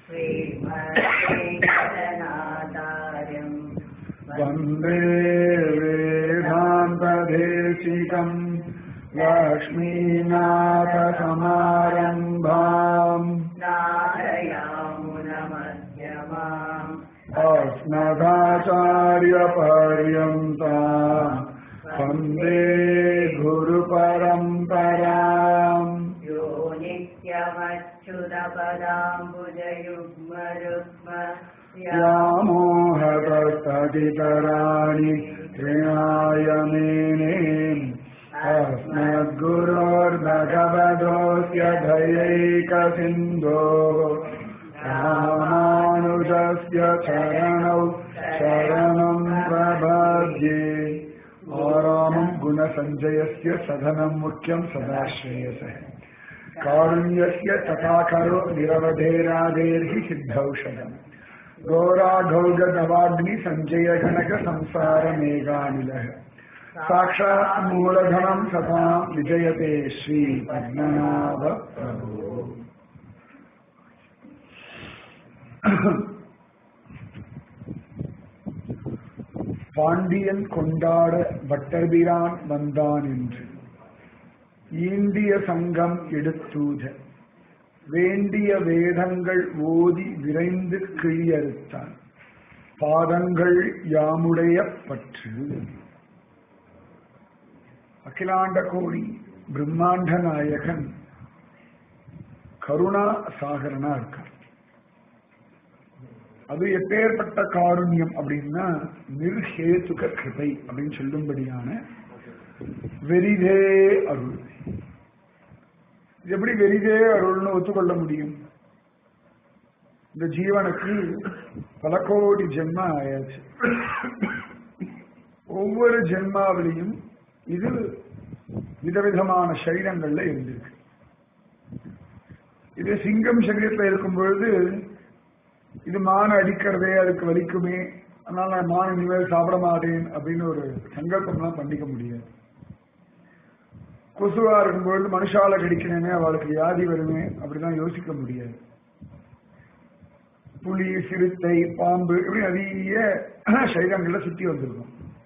श्रीमद्वेङ्कटनाथार्यम् वन्दे वेदान्तदेशिकम् लक्ष्मीनाथसमारम्भाम् नारयामुनमध्यमाम् अस्मदाचार्यपर्यन्ताम् वन्दे गुरुपरम्पराम् यो नित्यमच्युतपदाम्बुजयुग्मरुग्म व्यामोहतस्तदितराणि तृणाय मेने अस्मद्गुरोर्भगवतोऽस्य दयैकसिन्धोः रामानुजस्य चरणौ शरणं प्रपद्ये आरामं गुणसञ्जयस्य सधनं मुख्यं सदाश्रेयसः कारुण्यस्य तथा करो निरवधेराधेर्हि सिद्धौषधम् घोराघौगदवाग्नि सञ्जय जनक संसारमेघानिलः साक्षात् मूलधनं सतां विजयते श्रीपद्मनाभ प्रभो பாண்டியன் கொண்டாட வட்டர்பிரான் வந்தான் என்று ஈண்டிய சங்கம் எடுத்தூத வேண்டிய வேதங்கள் ஓதி விரைந்து கிழியறுத்தான் பாதங்கள் யாமுடைய பற்று அகிலாண்ட கோடி பிரம்மாண்ட நாயகன் கருணா சாகரனா இருக்கார் அது எப்பேற்பட்ட காருண்யம் அப்படின்னா நிர்ஹேதுக கிருபை அப்படின்னு சொல்லும்படியான வெரிதே அருள் இது எப்படி வெரிதே அருள்னு ஒத்துக்கொள்ள முடியும் இந்த ஜீவனுக்கு பல கோடி ஜென்மா ஆயாச்சு ஒவ்வொரு ஜென்மாவிலையும் இது விதவிதமான சரீரங்கள்ல இருந்திருக்கு இது சிங்கம் சரீரத்தில் இருக்கும் பொழுது இது மான அடிக்கிறதே அதுக்கு வலிக்குமே அதனால நான் மான் இனிமேல் சாப்பிட மாட்டேன் அப்படின்னு ஒரு சங்கல்பம்லாம் பண்ணிக்க முடியாது கொசுவா இருக்கும்பொழுது மனுஷால கடிக்கணுமே அவளுக்கு வியாதி வருமே அப்படிலாம் யோசிக்க முடியாது புலி சிறுத்தை பாம்பு இப்படி நிறைய சரீரங்கள்ல சுத்தி வந்திருக்கும்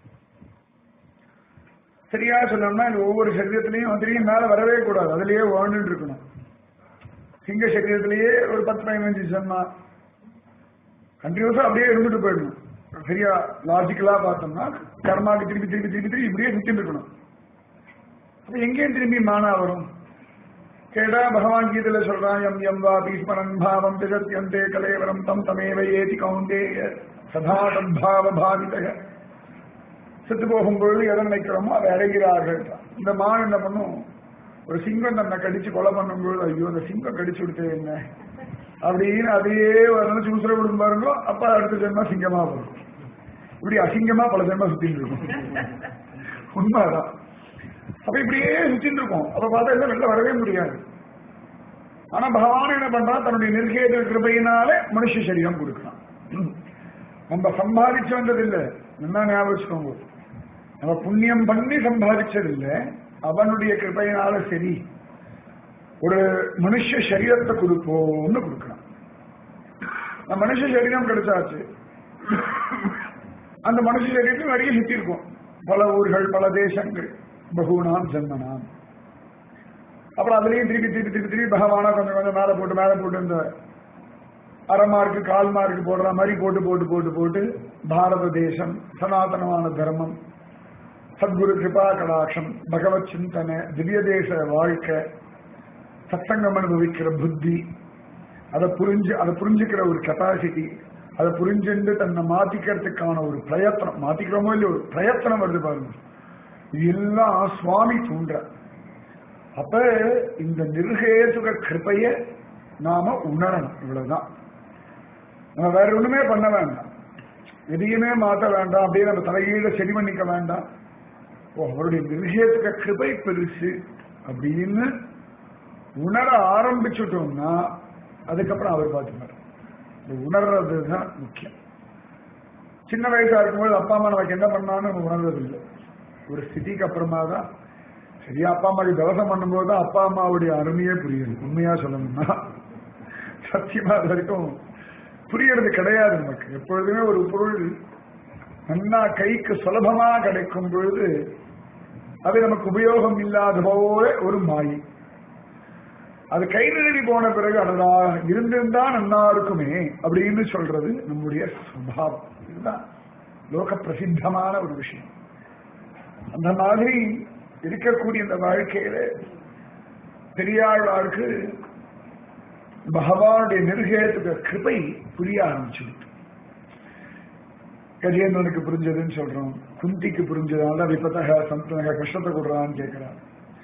சரியா சொன்னோம்னா இந்த ஒவ்வொரு சரீரத்திலையும் திடீர்னு மேல வரவே கூடாது அதுலயே வாழ்ந்துட்டு இருக்கணும் சிங்க சரீரத்திலேயே ஒரு பத்து பதினஞ்சு ஜென்மா கண்டினியூஸா அப்படியே இருந்துட்டு போயிடணும் சரியா லாஜிக்கலா பார்த்தோம்னா கர்மாக்கு திருப்பி திருப்பி திருப்பி திருப்பி இப்படியே சுத்திட்டு இருக்கணும் அப்ப எங்கேயும் திரும்பி மானா வரும் கேட்டா பகவான் கீதையில சொல்றான் எம் எம் வா பீஸ்மரன் பாவம் ஜெகத்யந்தே கலேவரம் தம் தமேவ ஏதி கவுண்டேய சதா தத்பாவ பாவிதக செத்து போகும்பொழுது எதை நினைக்கிறோமோ அதை அடைகிறார்கள் இந்த மான் என்ன பண்ணும் ஒரு சிங்கம் தன்னை கடிச்சு கொலை பண்ணும்பொழுது ஐயோ அந்த சிங்கம் கடிச்சு விடுத்து என்ன அப்படின்னு அதையே வரணும் சூசர விடும் பாருங்க அப்ப அடுத்த ஜென்மா சிங்கமா வரும் இப்படி அசிங்கமா பல ஜென்மா சுத்திட்டு இருக்கும் உண்மைதான் அப்ப இப்படியே சுத்திட்டு இருக்கும் அப்ப பார்த்தா எல்லாம் வெளில வரவே முடியாது ஆனா பகவான் என்ன பண்றான் தன்னுடைய நிர்கேத கிருபையினால மனுஷ சரீரம் கொடுக்கலாம் நம்ம சம்பாதிச்சு வந்தது இல்ல என்ன ஞாபகம் வச்சுக்கோங்க நம்ம புண்ணியம் பண்ணி சம்பாதிச்சது இல்ல அவனுடைய கிருபையினால சரி ஒரு மனுஷ சரீரத்தை கொடுப்போம்னு கொடுக்கலாம் அந்த மனுஷ சரீரம் கிடைச்சாச்சு அந்த மனுஷ சரீரத்தில் நிறைய சுத்தி இருக்கும் பல ஊர்கள் பல தேசங்கள் பகுனாம் ஜென்மனாம் அப்புறம் அதுலயும் திருப்பி திருப்பி திருப்பி திருப்பி பகவானா கொஞ்சம் கொஞ்சம் மேல போட்டு மேல போட்டு இந்த அரை மார்க்கு கால் மார்க்கு போடுற மாதிரி போட்டு போட்டு போட்டு போட்டு பாரத தேசம் சனாதனமான தர்மம் சத்குரு கிருபா கடாட்சம் பகவத் சிந்தனை திவ்ய தேச வாழ்க்கை சத்தங்கம் அனுபவிக்கிற புத்தி அதை புரிஞ்சு அதை புரிஞ்சுக்கிற ஒரு கெப்பாசிட்டி அதை புரிஞ்சுண்டு தன்னை மாத்திக்கிறதுக்கான ஒரு பிரயத்தனம் மாத்திக்கிறோமோ இல்லையோ ஒரு பிரயத்தனம் வருது பாருங்க இது எல்லாம் சுவாமி தூண்டுற அப்ப இந்த நிர்ஹேதுக கிருப்பைய நாம உணரணும் இவ்வளவுதான் நம்ம வேற ஒண்ணுமே பண்ண வேண்டாம் எதையுமே மாற்ற வேண்டாம் அப்படியே நம்ம தலைகீழ சரி பண்ணிக்க வேண்டாம் ஓ அவருடைய நிர்ஹேதுக கிருபை பெருசு அப்படின்னு உணர ஆரம்பிச்சுட்டோம்னா அதுக்கப்புறம் அவர் பார்த்துப்பார் இந்த உணர்றது தான் முக்கியம் சின்ன வயசா இருக்கும்போது அப்பா அம்மா நமக்கு என்ன பண்ணான்னு நம்ம உணர்றது இல்லை ஒரு ஸ்திதிக்கு அப்புறமா தான் சரியா அப்பா அம்மாவுக்கு தவசம் பண்ணும்போது தான் அப்பா அம்மாவுடைய அருமையே புரியுது உண்மையா சொல்லணும்னா சத்தியமா அது வரைக்கும் புரியறது கிடையாது நமக்கு எப்பொழுதுமே ஒரு பொருள் நன்னா கைக்கு சுலபமா கிடைக்கும் பொழுது அது நமக்கு உபயோகம் இல்லாத போல ஒரு மாயை அது கை நழுவி போன பிறகு அடடா இருந்திருந்தா நன்னா இருக்குமே அப்படின்னு சொல்றது நம்முடைய சுபாவம் இதுதான் லோக பிரசித்தமான ஒரு விஷயம் அந்த மாதிரி இருக்கக்கூடிய இந்த வாழ்க்கையில பெரியாழ்வாருக்கு பகவானுடைய நிர்கேத்துக்கு கிருபை புரிய ஆரம்பிச்சுடுது கஜேந்திரனுக்கு புரிஞ்சதுன்னு சொல்றோம் குந்திக்கு புரிஞ்சதுனால விபத்தக சந்தனக கஷ்டத்தை கொடுறான்னு கேட்கிறான்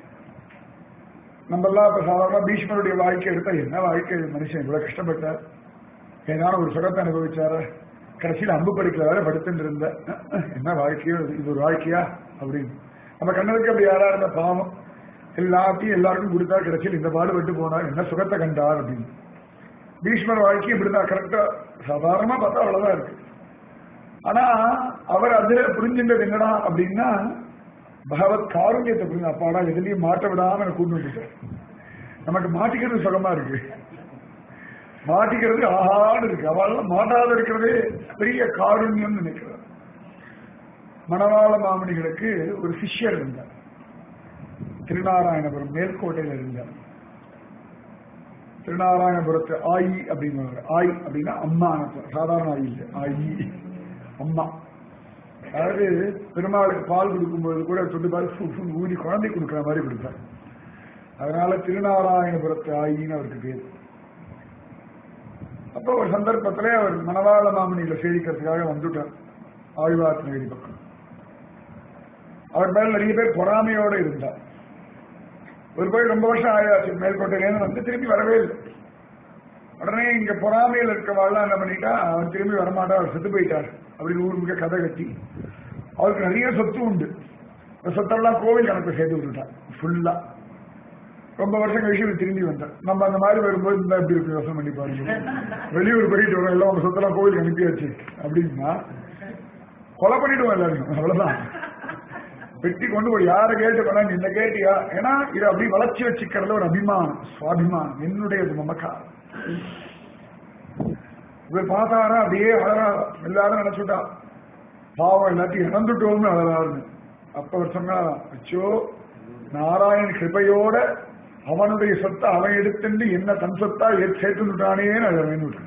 நம்ம எல்லாம் இப்ப சாதாரண பீஷ்மருடைய வாழ்க்கை எடுத்தா என்ன வாழ்க்கை மனுஷன் இவ்வளவு கஷ்டப்பட்டார் ஏதாவது ஒரு சுகத்தை அனுபவிச்சார கடைசியில் அம்பு படிக்கல வேற படுத்துட்டு இருந்த என்ன வாழ்க்கையோ இது இது ஒரு வாழ்க்கையா அப்படின்னு நம்ம கண்ணனுக்கு அப்படி யாரா இருந்த பாவம் எல்லாத்தையும் எல்லாருக்கும் கொடுத்தா கடைசியில் இந்த பாடு விட்டு போனார் என்ன சுகத்தை கண்டார் அப்படின்னு பீஷ்மர் வாழ்க்கை இப்படிதான் கரெக்டா சாதாரணமா பார்த்தா அவ்வளவுதான் இருக்கு ஆனா அவர் அதுல புரிஞ்சின்றது என்னடா அப்படின்னா பகவத் காருண்யத்தை புரிஞ்சு அப்பாடா எதுலயும் மாட்ட விடாம எனக்கு கூட்டு வந்துட்டார் நமக்கு மாட்டிக்கிறது சுகமா இருக்கு மாட்டிக்கிறது ஆகான்னு இருக்கு அவள் மாட்டாத இருக்கிறதே பெரிய காருண்யம் நினைக்கிறார் மணவாள மாமணிகளுக்கு ஒரு சிஷ்யர் இருந்தார் திருநாராயணபுரம் மேல்கோட்டையில் இருந்தார் திருநாராயணபுரத்து ஆயி அப்படின்னு ஆய் அப்படின்னா அம்மா சாதாரண ஆயி இல்லை ஆயி அம்மா அதாவது பெருமாளுக்கு பால் கொடுக்கும்போது கூட தொட்டு பால் ஊதி குழந்தை கொடுக்குற மாதிரி கொடுத்தார் அதனால திருநாராயணபுரத்து ஆயின்னு அவருக்கு பேர் அப்போ ஒரு சந்தர்ப்பத்துல அவர் மணவாள மாமனிகளை சேவிக்கிறதுக்காக வந்துட்டார் ஆழ்வார்த்தினகிரி பக்கம் அவர் மேல நிறைய பேர் பொறாமையோட இருந்தார் ஒரு போய் ரொம்ப வருஷம் ஆயாச்சு மேல்கோட்டையிலேருந்து வந்து திரும்பி வரவே இல்லை உடனே இங்க பொறாமையில் இருக்கவாள்லாம் என்ன பண்ணிட்டா அவர் திரும்பி வரமாட்டா அவர் செத்து போயிட்டார் அப்படின்னு ஊர் மிக கதை கட்டி அவருக்கு நிறைய சொத்து உண்டு அந்த சொத்தெல்லாம் கோவில் கணக்கு சேர்த்து விட்டுட்டார் ஃபுல்லா ரொம்ப வருஷம் கழிச்சு இவர் திரும்பி வந்தார் நம்ம அந்த மாதிரி வரும்போது இந்த எப்படி இருக்கு யோசனை பண்ணி பாருங்க வெளியூர் போயிட்டு வரோம் எல்லாம் உங்க சொத்தெல்லாம் கோவிலுக்கு அனுப்பியாச்சு அப்படின்னா கொலை பண்ணிடுவோம் எல்லாரும் அவ்வளவுதான் வெட்டி கொண்டு போய் யாரை கேட்டு பண்ணா நீ இந்த கேட்டியா ஏன்னா இது அப்படி வளர்ச்சி வச்சுக்கிறதுல ஒரு அபிமானம் சுவாபிமானம் என்னுடையது மமக்கா இவர் பார்த்தாரா அப்படியே அழறா எல்லாரும் நினைச்சுட்டா பாவம் எல்லாத்தையும் இறந்துட்டோம்னு அழறாருன்னு அப்ப அவர் சொன்னாராம் அச்சோ நாராயண் கிருபையோட அவனுடைய சொத்தை அவன் எடுத்துட்டு என்ன தன் சொத்தா சேர்த்துட்டானேன்னு அழவேன்னு விட்டான்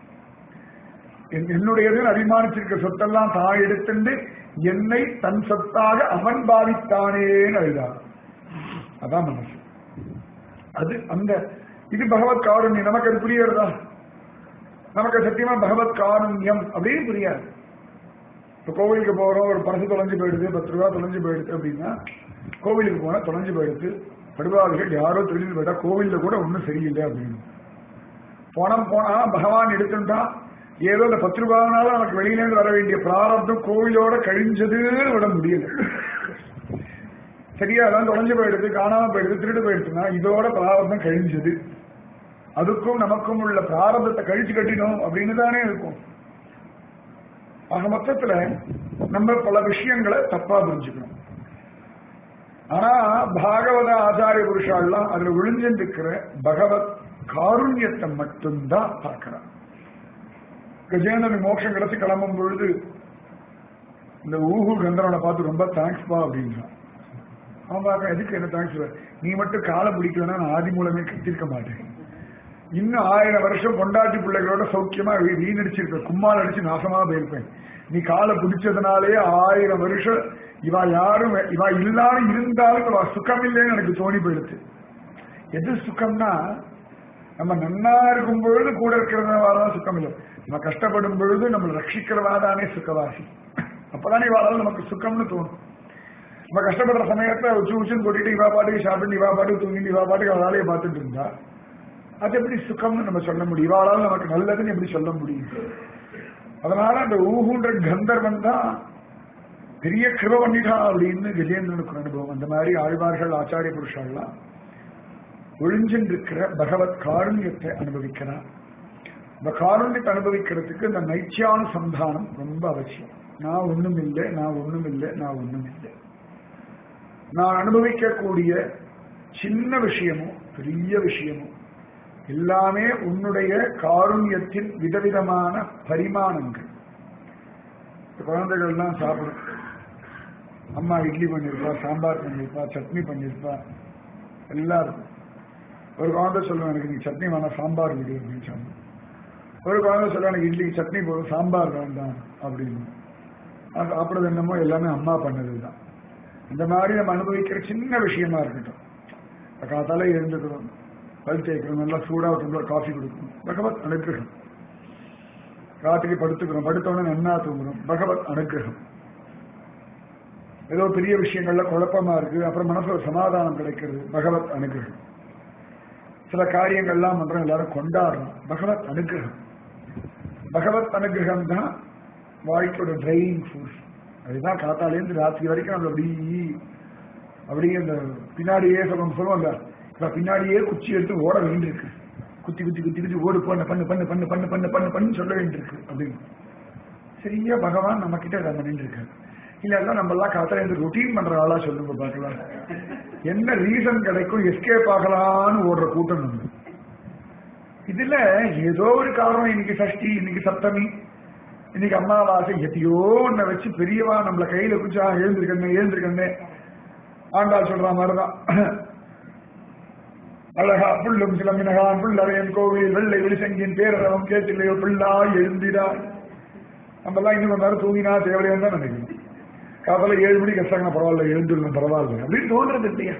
என்னுடையது அபிமானிச்சிருக்க சொத்தெல்லாம் தான் எடுத்துட்டு என்னை தன் சொத்தாக அவன் பாவித்தானேன்னு அழுதார் அதான் மனசு அது அந்த இது பகவத் காருண்யம் நமக்கு அது புரியறதா நமக்கு சத்தியமா பகவத் காருண்யம் அப்படின்னு புரியாது இப்ப கோவிலுக்கு போறோம் ஒரு பணத்து தொலைஞ்சு போயிடுது பத்து ரூபா தொலைஞ்சு போயிடுது அப்படின்னா கோவிலுக்கு போனா தொலைஞ்சு போயிடுது படுவார்கள் யாரோ தொழில் போயிட்டா கோவில்ல கூட ஒன்றும் சரியில்லை அப்படின்னு பணம் போனா பகவான் எடுத்துட்டா ஏதோ இந்த பத்து ரூபாவனால நமக்கு வெளியிலேருந்து வர வேண்டிய பிராரப்தம் கோவிலோட கழிஞ்சதுன்னு விட முடியல சரியா அதான் தொலைஞ்சு போயிடுது காணாம போயிடுது திருடு போயிடுச்சுன்னா இதோட பிராரப்தம் கழிஞ்சது அதுக்கும் நமக்கும் உள்ள பிராரப்தத்தை கழிச்சு கட்டினோம் அப்படின்னு தானே இருக்கும் ஆக மொத்தத்துல நம்ம பல விஷயங்களை தப்பா புரிஞ்சுக்கணும் ஆனா பாகவத ஆச்சாரிய புருஷாலாம் அதுல விழுந்திருக்கிற பகவத் காருண்யத்தை மட்டும்தான் பார்க்கிறான் கஜேந்திரன் மோட்சம் கிடைச்சு கிளம்பும் பொழுது இந்த ஊகு கந்தரனை பார்த்து ரொம்ப தேங்க்ஸ்பா அப்படின்றான் அவன் பார்க்க எதுக்கு என்ன தேங்க்ஸ் நீ மட்டும் காலை பிடிக்கணும்னா நான் ஆதி மூலமே கத்திருக்க மாட்டேன் இன்னும் ஆயிரம் வருஷம் பொண்டாட்டி பிள்ளைகளோட சௌக்கியமா வீணடிச்சிருப்பேன் கும்மால் அடிச்சு நாசமா போயிருப்பேன் நீ காலை பிடிச்சதுனாலே ஆயிரம் வருஷம் இவா யாரும் இவா இல்லாம இருந்தாலும் இவா சுகம் இல்லைன்னு எனக்கு தோணி போயிடுச்சு எது சுகம்னா நம்ம நன்னா இருக்கும் பொழுது கூட இருக்கிறதுனாலதான் சுகம் இல்லை நம்ம கஷ்டப்படும் பொழுது நம்ம ரட்சிக்கிறவாதானே சுகவாசி அப்பதானே இவாளால் நமக்கு சுகம்னு தோணும் நம்ம கஷ்டப்படுற சமயத்தை உச்சு உச்சுன்னு கொட்டிட்டு இவா பாட்டுக்கு சாப்பிட்டு இவா பாட்டுக்கு தூங்கிட்டு இவா பாட்டுக்கு அவ வேலையை பார்த்துட்டு இருந்தா அது எப்படி சுகம்னு நம்ம சொல்ல முடியும் இவாளால் நமக்கு நல்லதுன்னு எப்படி சொல்ல முடியும் அதனால அந்த ஊகுன்ற கந்தர்வன் தான் பெரிய கிருப பண்ணிட்டான் அப்படின்னு கஜேந்திரனுக்கு ஒரு அனுபவம் அந்த மாதிரி ஆழ்வார்கள் ஆச்சாரிய புருஷாலாம் ஒழிஞ்சின்றிருக்கிற பகவத் காருண்யத்தை அனுபவிக்கிறார் இந்த காருண்யத்தை அனுபவிக்கிறதுக்கு இந்த நைச்சியானுசந்தானம் ரொம்ப அவசியம் நான் ஒண்ணும் இல்லை நான் ஒண்ணும் இல்லை நான் ஒண்ணும் இல்லை நான் அனுபவிக்கக்கூடிய சின்ன விஷயமோ பெரிய விஷயமோ எல்லாமே உன்னுடைய காருண்யத்தின் விதவிதமான பரிமாணங்கள் இப்ப குழந்தைகள்லாம் சாப்பிடும் அம்மா இட்லி பண்ணிருப்பா சாம்பார் பண்ணிருப்பா சட்னி பண்ணிருப்பா எல்லாம் இருக்கும் ஒரு குழந்தை சொல்லுவேன் எனக்கு நீ சட்னி வேணாம் சாம்பார் விடு அப்படின்னு சொன்னேன் ஒரு குழந்தை சொல்லுவேன் எனக்கு இட்லி சட்னி போதும் சாம்பார் வேண்டாம் அப்படின்னு அது சாப்பிடுறது என்னமோ எல்லாமே அம்மா பண்ணது தான் இந்த மாதிரி நம்ம அனுபவிக்கிற சின்ன விஷயமா இருக்கட்டும் இப்ப காத்தால எழுந்துக்கிறோம் பல் தேய்க்கிறோம் நல்லா சூடா ஒரு டம்ளர் காஃபி கொடுக்கணும் பகவத் அனுகிரகம் ராத்திரி படுத்துக்கிறோம் படுத்தவொடனே நன்னா தூங்குறோம் பகவத் அனுகிரகம் ஏதோ பெரிய விஷயங்கள்ல குழப்பமா இருக்கு அப்புறம் மனசுல ஒரு சமாதானம் கிடைக்கிறது பகவத் அனுகிரகம் சில காரியங்கள்லாம் பண்றோம் எல்லாரும் கொண்டாடுறோம் பகவத் அனுகிரகம் பகவத் அனுகிரகம் தான் வாழ்க்கையோட டிரைவிங் ஃபோர்ஸ் அதுதான் காத்தாலேருந்து ராத்திரி வரைக்கும் நம்ம அப்படி அப்படியே அந்த பின்னாடியே சொல்லுவோம் சொல்லுவோம்ல இப்ப பின்னாடியே குச்சி எடுத்து ஓட வேண்டியிருக்கு குத்தி குத்தி குத்தி குத்தி ஓடு பண்ண பண்ணு பண்ணு பண்ணு பண்ணு பண்ணு பண்ணு பண்ணு சொல்ல வேண்டியிருக்கு அப்படின்னு சரியா பகவான் நம்ம கிட்ட அதை பண்ணிட்டு இருக்காரு இல்ல நம்ம எல்லாம் காத்தால இருந்து ரொட்டீன் பண்ற ஆளா சொல்லுங்க பாக்கலாம் என்ன ரீசன் கிடைக்கும் எஸ்கேப் ஆகலான்னு ஓடுற கூட்டம் நம்ம இதுல ஏதோ ஒரு காரணம் இன்னைக்கு சஷ்டி இன்னைக்கு சப்தமி இன்னைக்கு அம்மாவாசை எதையோ ஒன்ன வச்சு பெரியவா நம்மள கையில குச்சா எழுந்திருக்கண்ணே எழுந்திருக்கண்ணே ஆண்டாள் சொல்ற மாதிரிதான் அழகா புள்ளும் சிலம்பினகான் புள்ளரையன் கோவில் வெள்ளை வெளிசங்கின் பேரரவம் கேட்டில்லையோ பிள்ளா எழுந்திராய் நம்ம எல்லாம் இன்னும் கொஞ்ச நேரம் தூங்கினா தேவையான தான் நினைக்கணும் காத்தால ஏழு மணிக்கு கஷ்டங்க பரவாயில்ல எழுந்துருங்க பரவாயில்ல அப்படின்னு தோன்றது இல்லையா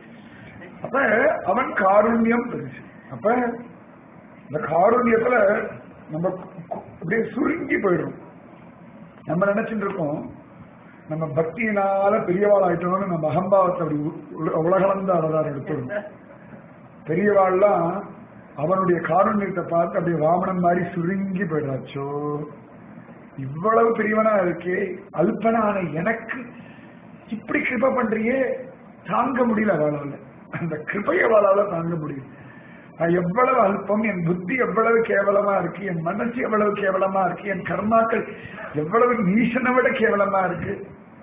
அப்ப அவன் காருண்யம் பெருசு அப்ப இந்த காருண்யத்துல நம்ம கு- அப்படியே சுருங்கி போயிடும் நம்ம நினைச்சிட்டு இருக்கோம் நம்ம பக்தியினால பெரியவாள் ஆயிட்டோம்னு நம்ம அகம்பாவத்தை அப்படி உ- உ- உலகளந்த அவதாரம் எடுத்துடும் பெரியவாள்லாம் அவனுடைய காருண்யத்தை பார்த்து அப்படியே வாமனன் மாதிரி சுருங்கி போயிடுறாச்சோ இவ்வளவு பெரியவனா இருக்கே அல்பனான எனக்கு இப்படி கிருப பண்றியே தாங்க முடியல அவளால அந்த கிருபைய அவளால தாங்க முடியும் நான் எவ்வளவு அல்பம் என் புத்தி எவ்வளவு கேவலமா இருக்கு என் மனசு எவ்வளவு கேவலமா இருக்கு என் கர்மாக்கள் எவ்வளவு நீசனை விட கேவலமா இருக்கு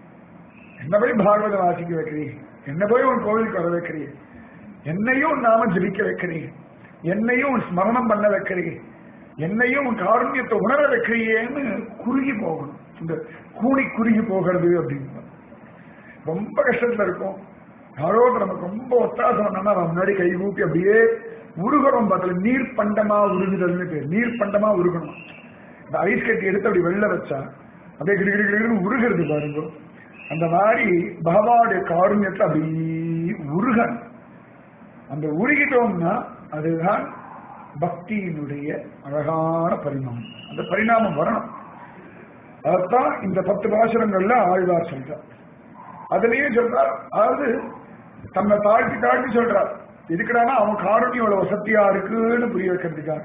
என்ன போய் பாகவதம் வாசிக்க வைக்கிறீங்க என்ன போய் உன் கோவிலுக்கு வர வைக்கிறீங்க என்னையும் உன் நாம ஜபிக்க வைக்கிறீங்க என்னையும் உன் ஸ்மரணம் பண்ண வைக்கிறீங்க என்னையும் உன் காருண்யத்தை உணர வைக்கிறியேன்னு குறுகி போகணும் இந்த கூணி குறுகி போகிறது அப்படின்னு ரொம்ப கஷ்டத்துல இருக்கும் யாரோ ஒருத்தர் நமக்கு ரொம்ப ஒத்தாசம் பண்ணா நம்ம முன்னாடி கை ஊப்பி அப்படியே உருகிறோம் பார்த்தல நீர் பண்டமா உருகுதல்னு பேர் நீர் பண்டமா உருகணும் இந்த ஐஸ் கட்டி எடுத்து அப்படி வெளில வச்சா அப்படியே கிடு கிடு கிடுன்னு உருகிறது பாருங்க அந்த மாதிரி பகவானுடைய காருண்யத்தை அப்படி உருகணும் அந்த உருகிட்டோம்னா அதுதான் பக்தியினுடைய அழகான பரிணாமம் அந்த பரிணாமம் வரணும் அதைத்தான் இந்த பத்து பாசுரங்கள்ல ஆழ்வார் சொல்றார் அதுலயே சொல்றார் அதாவது தன்னை தாழ்த்தி தாழ்த்தி சொல்றார் இதுக்குடானா அவன் காரணியம் இவ்வளவு வசதியா இருக்குன்னு புரிய வைக்கிறதுக்காக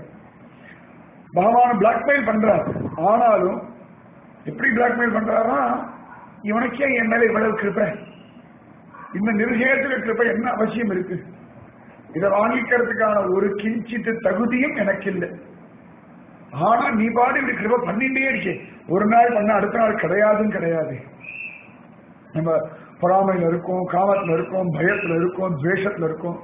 பகவான பிளாக்மெயில் பண்றார் ஆனாலும் எப்படி பிளாக்மெயில் பண்றாருன்னா இவனுக்கே என் மேல இவ்வளவு கிருப்பை இந்த நிர்கேயத்துல கிருப்பை என்ன அவசியம் இருக்கு இதை வாங்கிக்கிறதுக்கான ஒரு கிஞ்சித்து தகுதியும் எனக்கு இல்லை ஆனா நீ பாடு இப்படி கிருப பண்ணிட்டே இருக்கே ஒரு நாள் பண்ண அடுத்த நாள் கிடையாதுன்னு கிடையாது நம்ம பொறாமையில இருக்கோம் காமத்துல இருக்கோம் பயத்துல இருக்கோம் துவேஷத்துல இருக்கோம்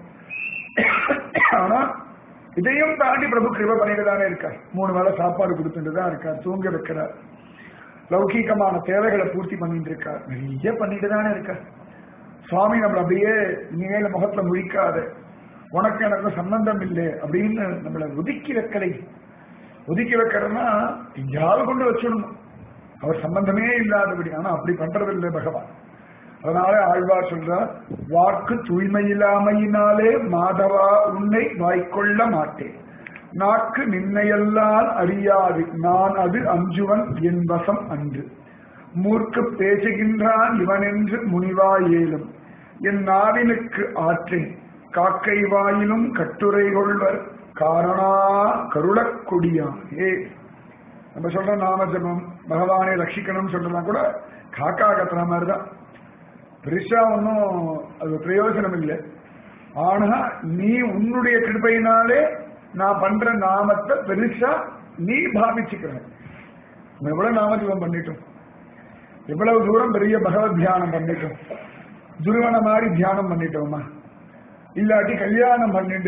ஆனா இதையும் தாண்டி பிரபு கிருப பண்ணிட்டு தானே இருக்கார் மூணு வேளை சாப்பாடு கொடுத்துட்டு தான் இருக்கார் தூங்க வைக்கிறார் லௌகீகமான தேவைகளை பூர்த்தி பண்ணிட்டு இருக்கார் நிறைய பண்ணிட்டு தானே இருக்கார் சுவாமி நம்மள அப்படியே இனிமேல முகத்துல முழிக்காத உனக்கு எனக்கு சம்பந்தம் இல்லை அப்படின்னு நம்மளை ஒதுக்கி வைக்கலை ஒதுக்கி வைக்கிறதுனா எங்கேயாவது கொண்டு வச்சிடணும் அவர் சம்பந்தமே இல்லாதபடி ஆனா அப்படி பண்றது இல்லை பகவான் அதனால ஆழ்வார் சொல்றார் வாக்கு தூய்மையில்லாமையினாலே மாதவா உன்னை வாய்க்கொள்ள மாட்டேன் நாக்கு நின்னையெல்லாம் அறியாது நான் அது அஞ்சுவன் என் வசம் அன்று மூர்க்கு பேசுகின்றான் இவனென்று முனிவா ஏலும் என் நாவினுக்கு ஆற்றேன் காக்கை வாயிலும் கட்டுரை கொள்வர் காரணா கருளக் கொடியான் ஏ நம்ம சொல்ற நாம ஜபம் பகவானை ரட்சிக்கணும்னு சொல்றதெல்லாம் கூட காக்கா கத்துற மாதிரிதான் பெருசா ஒன்றும் அது பிரயோஜனம் இல்லை ஆனா நீ உன்னுடைய கிருபையினாலே நான் பண்ற நாமத்தை பெருசா நீ பாவிச்சுக்கிற நம்ம எவ்வளவு நாமஜபம் பண்ணிட்டோம் எவ்வளவு தூரம் பெரிய பகவத் தியானம் பண்ணிட்டோம் துருவன மாதிரி தியானம் பண்ணிட்டோமா இல்லாட்டி கல்யாணம் பண்ணிட்டு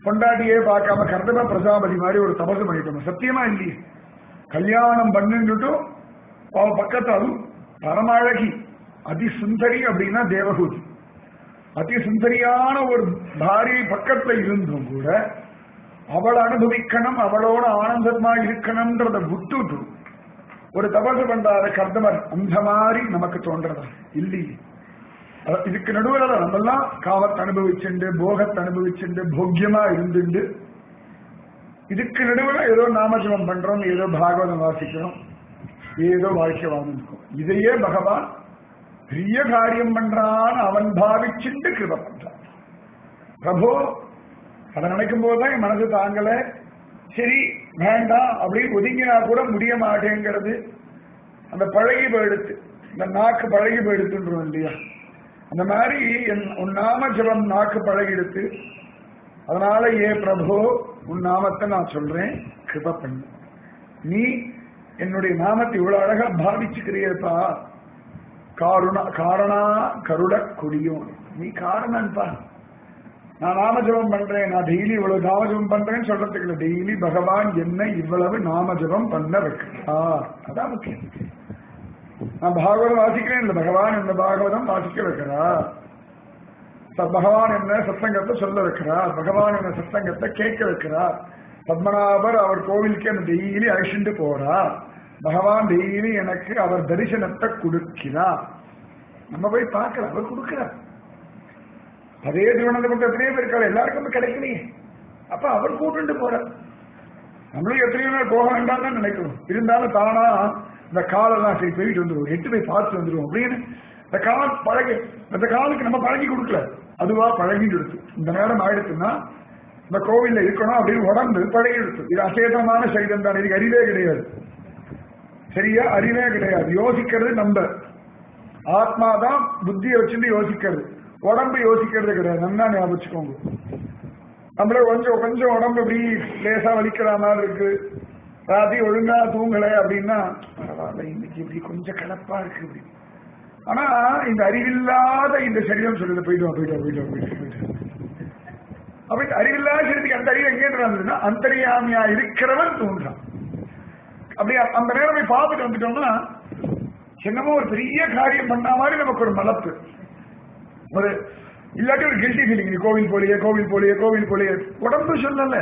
பொண்டாட்டியே பார்க்காம கர்தம பிரஜாபதி மாதிரி ஒரு தபசு பண்ணிட்டோம் சத்தியமா இல்லையே கல்யாணம் பண்ணுட்டும் அவ பக்கத்து அதுவும் பரமழகி அதிசுந்தரி அப்படின்னா தேவகூதி அதிசுந்தரியான ஒரு பாரி பக்கத்துல இருந்தும் கூட அவளை அனுபவிக்கணும் அவளோட ஆனந்தமா இருக்கணும்ன்றத விட்டுட்டு ஒரு தபசு பண்றாரு கர்தமர் அந்த மாதிரி நமக்கு தோன்றதா இல்லையே அஹ் இதுக்கு நடுவில் நம்ம எல்லாம் காமத்தை அனுபவிச்சுண்டு போகத்தை அனுபவிச்சுண்டு போக்கியமா இருந்துண்டு இதுக்கு நடுவில் ஏதோ நாமஜபம் பண்றோம் ஏதோ பாகவதம் வாசிக்கிறோம் ஏதோ வாழ்க்கை வாழ்ந்துருக்கோம் இதையே பகவான் பெரிய காரியம் பண்றான் அவன் பாவிச்சுண்டு கிருப பண்றான் பிரபு அதை நினைக்கும் போதுதான் என் மனசு தாங்கல சரி வேண்டாம் அப்படின்னு ஒதுங்கினா கூட முடிய மாட்டேங்கிறது அந்த பழகி போயிடுத்து இந்த நாக்கு பழகி போயிடுத்துன்றோம் இல்லையா அந்த மாதிரி என் உன் நாம ஜபம் நாக்கு பழகிடுத்து அதனால ஏ பிரபு உன் நாமத்தை நான் சொல்றேன் கிருப பண்ணு நீ என்னுடைய நாமத்தை இவ்வளவு அழகா பாவிச்சுக்கிறியப்பா காருணா காரணா கருட கொடியும் நீ காரணன்பா நான் நாமஜபம் பண்றேன் நான் டெய்லி இவ்வளவு நாமஜபம் பண்றேன்னு சொல்றதுக்கு இல்லை டெய்லி பகவான் என்ன இவ்வளவு நாமஜபம் பண்ண வைக்கிறா அதான் முக்கியம் நான் பாகவதம் வாசிக்கிறேன் இல்லை பகவான் என்ன பாகவதம் வாசிக்க வைக்கிறா ச- பகவான் என்ன சத்சங்கத்தை சொல்ல வைக்கிறார் பகவான் என்ன சத்சங்கத்தை கேட்க வைக்கிறார் பத்மநாபர் அவர் கோவிலுக்கு என்ன டெய்லி அழிச்சுட்டு போறார் பகவான் டெய்லி எனக்கு அவர் தரிசனத்தை கொடுக்கிறார் நம்ம போய் பார்க்கலாம் அவர் கொடுக்கிறார் அதே திருவனந்தபுரத்து எத்தனையோ பேர் இருக்காரு எல்லாருக்கும் கிடைக்கலையே அப்ப அவர் கூட்டுண்டு போறார் நம்மளும் எத்தனையோ நாள் போக வேண்டாம் தான் நினைக்கிறோம் இருந்தாலும் தானா இந்த காலெல்லாம் சரி போயிட்டு வந்துருவோம் எட்டு போய் பார்த்து வந்துருவோம் அப்படின்னு இந்த கால் பழகி இந்த காலுக்கு நம்ம பழகி கொடுக்கல அதுவா பழகிட்டு இருக்கு இந்த நேரம் ஆயிடுச்சுன்னா இந்த கோவில்ல இருக்கணும் அப்படின்னு உடம்பு பழகி எடுத்து இது அசேதமான சைதம் தான் இதுக்கு அறிவே கிடையாது சரியா அறிவே கிடையாது யோசிக்கிறது நம்ம ஆத்மா தான் புத்தியை வச்சுட்டு யோசிக்கிறது உடம்பு யோசிக்கிறது கிடையாது நல்லா ஞாபகம் வச்சுக்கோங்க நம்மள கொஞ்சம் கொஞ்சம் உடம்பு இப்படி லேசா வலிக்கிற மாதிரி இருக்கு ராத்திரி ஒழுங்கா தூங்கல அப்படின்னா பரவாயில்ல இன்னைக்கு இப்படி கொஞ்சம் கலப்பா இருக்கு இப்படி ஆனா இந்த அறிவில்லாத இந்த சரீரம் சொல்லுது போயிட்டு வா போயிட்டு வா போயிட்டு வா போயிட்டு வா, போயிட்டு வா. அப்ப இந்த அறிவில்லாத சரீரத்துக்கு அந்த அறிவு எங்கே வந்ததுன்னா அந்தரியாமியா இருக்கிறவன் தூண்டுறான் அப்படி அ- அந்த நேரம் போய் பார்த்துட்டு வந்துட்டோம்னா என்னமோ ஒரு பெரிய காரியம் பண்ண மாதிரி நமக்கு ஒரு மலப்பு ஒரு இல்லாட்டி ஒரு கில்ட்டி ஃபீலிங் நீ கோவில் போலியே கோவில் போலியே கோவில் போலியே உடம்பு சொல்லல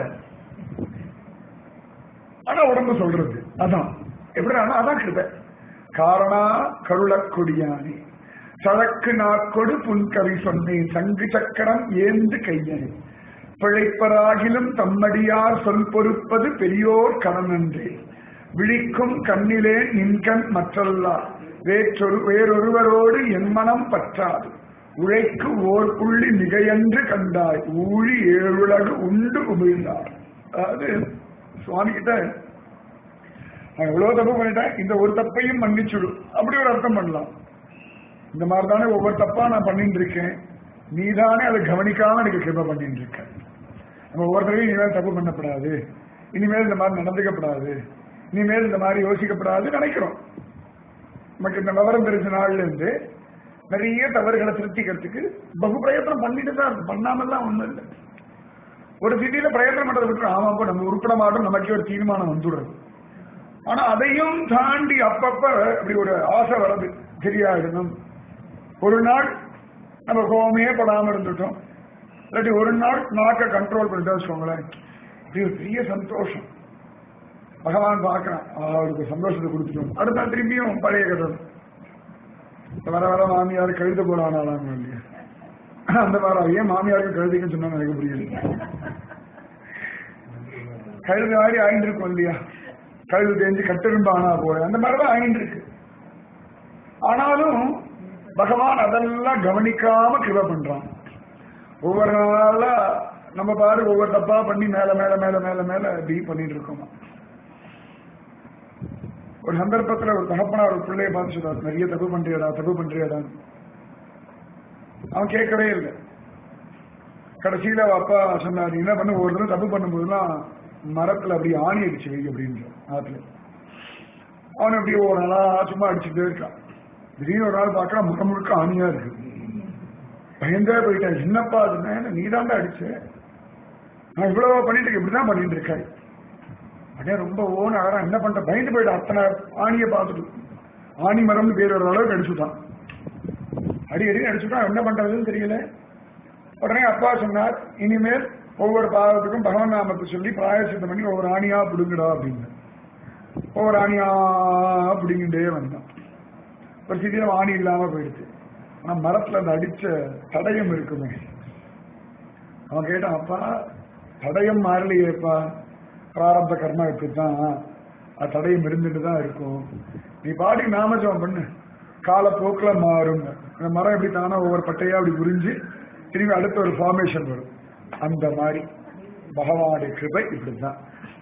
ஆனா உடம்பு சொல்றது அதான் எப்படி அதான் கிருப காரணா கருளக்கொடியானே சழக்கு நாக்கொடு புன்கவி சொன்னேன் சங்கு சக்கரம் ஏந்து கையனே பிழைப்பராகிலும் தம்மடியார் சொல் பொறுப்பது பெரியோர் கடனன்றே விழிக்கும் கண்ணிலே நின்கண் மற்றல்லா வேற்றொரு வேறொருவரோடு என் மனம் பற்றாது உழைக்கு ஓர் புள்ளி மிகையன்று கண்டாய் ஊழி ஏழுலகு உண்டு உமிழ்ந்தார் அதாவது சுவாமி கிட்ட நான் எவ்வளவு தப்பு பண்ணிட்டேன் இந்த ஒரு தப்பையும் மன்னிச்சுடு அப்படி ஒரு அர்த்தம் பண்ணலாம் இந்த மாதிரி தானே ஒவ்வொரு தப்பா நான் பண்ணிட்டு இருக்கேன் நீ தானே அதை கவனிக்காம எனக்கு கிருப பண்ணிட்டு இருக்க நம்ம ஒவ்வொருத்தரையும் இனிமேல் தப்பு பண்ணப்படாது இனிமேல் இந்த மாதிரி நடந்துக்கப்படாது இனிமேல் இந்த மாதிரி யோசிக்கப்படாது நினைக்கிறோம் நமக்கு இந்த விவரம் தெரிஞ்ச நாள்ல இருந்து நிறைய தவறுகளை திருத்திக்கிறதுக்கு பகு பிரயத்தனம் பண்ணிட்டு தான் இருக்கு பண்ணாமல்லாம் ஒண்ணும் இல்லை ஒரு திடீர்ல பிரயத்தனம் பண்றதை விட்டு ஆமா அப்போ நம்ம உருப்பட மாட்டோம் நமக்கே ஒரு தீர்மானம் வந்துடுறது ஆனா அதையும் தாண்டி அப்பப்ப அப்படி ஒரு ஆசை வரது சரியாயிடணும் ஒரு நாள் நம்ம கோவமே படாம இருந்துட்டோம் இல்லாட்டி ஒரு நாள் நாக்க கண்ட்ரோல் பண்ணிட்டு வச்சுக்கோங்களேன் இது ஒரு பெரிய சந்தோஷம் பகவான் பார்க்கறான் ஆ, அவருக்கு சந்தோஷத்தை கொடுத்துட்டோம் அடுத்த திரும்பியும் பழைய கதை வர வர மாமியார் கழுத போல ஆனாலாம் இல்லையா அந்த மாதிரி ஏன் மாமியாருக்கு கழுதிக்குன்னு சொன்னா எனக்கு புரியல கழுது மாதிரி ஆயிண்டிருக்கும் இல்லையா கழுது தெரிஞ்சு கட்டெரும்பு ஆனா போல அந்த மாதிரிதான் ஆயிண்டிருக்கு ஆனாலும் பகவான் அதெல்லாம் கவனிக்காம கிருப பண்றான் ஒவ்வொரு நாளா நம்ம பாரு ஒவ்வொரு தப்பா பண்ணி மேல மேல மேல மேல மேல இப்படி பண்ணிட்டு இருக்கோம் ஒரு சந்தர்ப்பத்துல ஒரு தகப்பனா ஒரு பிள்ளைய பார்த்து சொல்றாரு நிறைய தப்பு பண்றியடா தப்பு பண்றியடா அவன் கேட்கவே இல்லை கடைசியில அவ அப்பா சொன்னாரு என்ன பண்ண ஒரு தடவை தப்பு பண்ணும்போதுலாம் மரத்துல அப்படி ஆணி அடிச்சு வை அப்படின்ற ஆத்துல அவன் அப்படி ஒரு நாளா சும்மா அடிச்சுட்டே இருக்கான் திடீர்னு ஒரு நாள் பார்க்கறான் முறை முழுக்க ஆணியா இருக்கு பயந்தே போயிட்டான் என்னப்பா அது நீ தாண்டா அடிச்ச நான் இவ்வளவு பண்ணிட்டு இருக்கேன், இப்படிதான் பண்ணிட்டு இருக்கேன் அடே ரொம்ப ஓன் அழகா என்ன பண்ற பயந்து போயிட்டு அத்தனை ஆணியை பார்த்துட்டு ஆணி மரம்னு பேர் வர அளவுக்கு அடிச்சுட்டான் அடி அடி அடிச்சுட்டான் என்ன பண்றதுன்னு தெரியல உடனே அப்பா சொன்னார் இனிமேல் ஒவ்வொரு பாவத்துக்கும் பகவான் நாமத்தை சொல்லி பிராயசித்தம் பண்ணி ஒவ்வொரு ஆணியா பிடுங்கடா அப்படின்னு ஒவ்வொரு ஆணியா பிடிங்கிட்டே வந்தான் ஒரு சிறிய ஆணி இல்லாம போயிடுச்சு ஆனா மரத்துல அந்த அடிச்ச தடயம் இருக்குமே அவன் கேட்டான் அப்பா தடயம் மாறலையேப்பா பிராரப்த கர்மா இப்படித்தான் அது தடயம் இருந்துட்டு தான் இருக்கும் நீ பாடி நாமஜபம் பண்ணு காலப்போக்கில் மாறும் அந்த மரம் எப்படி தானா ஒவ்வொரு பட்டையா அப்படி புரிஞ்சு திரும்பி அடுத்த ஒரு ஃபார்மேஷன் வரும் அந்த மாதிரி பகவானுடைய கிருபை இப்படித்தான்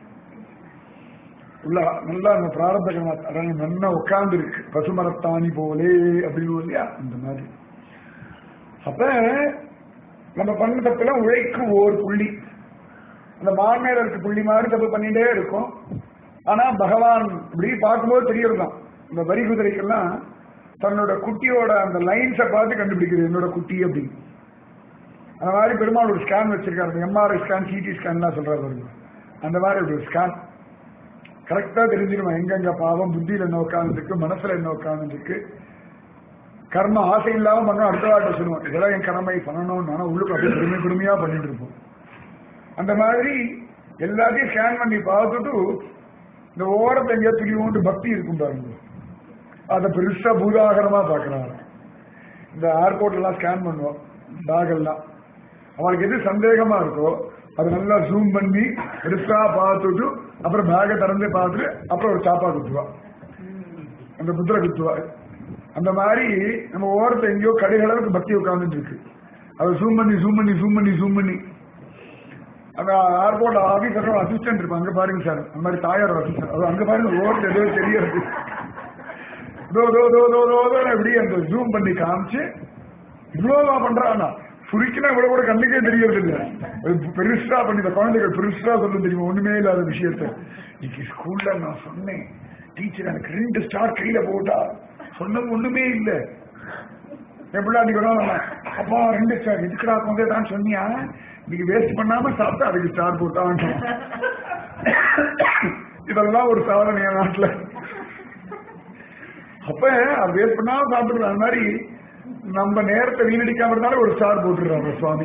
உள்ள நல்லா அந்த பிராரப்த கர்மா தடயம் நல்லா உட்கார்ந்து இருக்கு பசுமரத்தாணி போலே அப்படின்னு இல்லையா அந்த மாதிரி அப்ப நம்ம பண்ண தப்புல உழைக்கும் ஓர் புள்ளி அந்த மான் மேல இருக்க புள்ளி மாதிரி தப்பு பண்ணிட்டே இருக்கும் ஆனா பகவான் இப்படி பார்க்கும்போது தெரியறதுதான் இந்த வரி குதிரைக்கெல்லாம் தன்னோட குட்டியோட அந்த லைன்ஸை பார்த்து கண்டுபிடிக்கிறது என்னோட குட்டி அப்படின்னு அந்த மாதிரி பெருமாள் ஒரு ஸ்கேன் வச்சிருக்காரு எம்ஆர்ஐ ஸ்கேன் சிடி ஸ்கேன்லாம் சொல்றாரு பாருங்க அந்த மாதிரி ஒரு ஸ்கேன் கரெக்டா தெரிஞ்சிருமா எங்கெங்க பாவம் புத்தியில என்ன உட்காந்துருக்கு மனசுல என்ன உட்காந்துருக்கு கர்ம ஆசை இல்லாம பண்ணணும் அடுத்த வாட்ட சொல்லுவோம் இதெல்லாம் என் கடமை பண்ணணும்னு ஆனா உள்ளுக்கு அப்படியே பெருமை பெருமையா பண்ணிட்டு இருப்போம் அந்த மாதிரி எல்லாத்தையும் ஸ்கேன் பண்ணி பார்த்துட்டு இந்த ஓரத்தை எங்கேயா துணிவோண்டு பக்தி இருக்கும் பாருங்க அதை பெருசா பூதாகரமா பாக்குறாங்க இந்த ஏர்போர்ட் எல்லாம் ஸ்கேன் பண்ணுவோம் பேக் எல்லாம் அவனுக்கு எது சந்தேகமா இருக்கோ அது நல்லா ஜூம் பண்ணி பெருசா பார்த்துட்டு அப்புறம் பேக்கை திறந்து பார்த்துட்டு அப்புறம் ஒரு சாப்பா குத்துவா அந்த முத்திரை குத்துவா அந்த மாதிரி நம்ம ஓரத்தை எங்கேயோ கடைகளவுக்கு பக்தி உட்கார்ந்துட்டு இருக்கு அதை ஜூம் பண்ணி ஜூம் பண்ணி ஜூம் பண்ணி ஜூம் பண்ணி அந்த ஏர்போர்ட் ஆபீசர் அசிஸ்டன்ட் இருப்பாங்க அங்க பாருங்க சார் அந்த மாதிரி தாயார் அசிஸ்டன்ட் அது அங்க பாருங்க ஓரத்தில் ஏதோ தெரியாது தோ தோ தோ தோ தோ தோ எப்படி அந்த ஜூம் பண்ணி காமிச்சு இவ்வளவா பண்றானா சுருக்கினா இவ்வளவு கூட கண்ணுக்கே தெரியறது இல்ல அது பெருசா பண்ணி இந்த குழந்தைகள் பெருசா சொல்ல தெரியுமா ஒண்ணுமே இல்லாத விஷயத்த இன்னைக்கு ஸ்கூல்ல நான் சொன்னேன் டீச்சர் எனக்கு ரெண்டு ஸ்டார் கையில போட்டா சொன்னது ஒண்ணுமே இல்ல என் பிள்ளை அன்னைக்கு வேணும் அப்பா ரெண்டு ஸ்டார் எதுக்குடா கொண்டே தான் சொன்னியா இன்னைக்கு வேஸ்ட் பண்ணாம சாப்பிட்டா அதுக்கு ஸ்டார் போட்டான் இதெல்லாம் ஒரு சாதனை என் நாட்டுல அப்ப அது வேஸ்ட் பண்ணாம சாப்பிடுறது அது மாதிரி நம்ம நேரத்தை வீணடிக்காம இருந்தாலும் ஒரு ஸ்டார் போட்டுடுறாங்க சுவாமி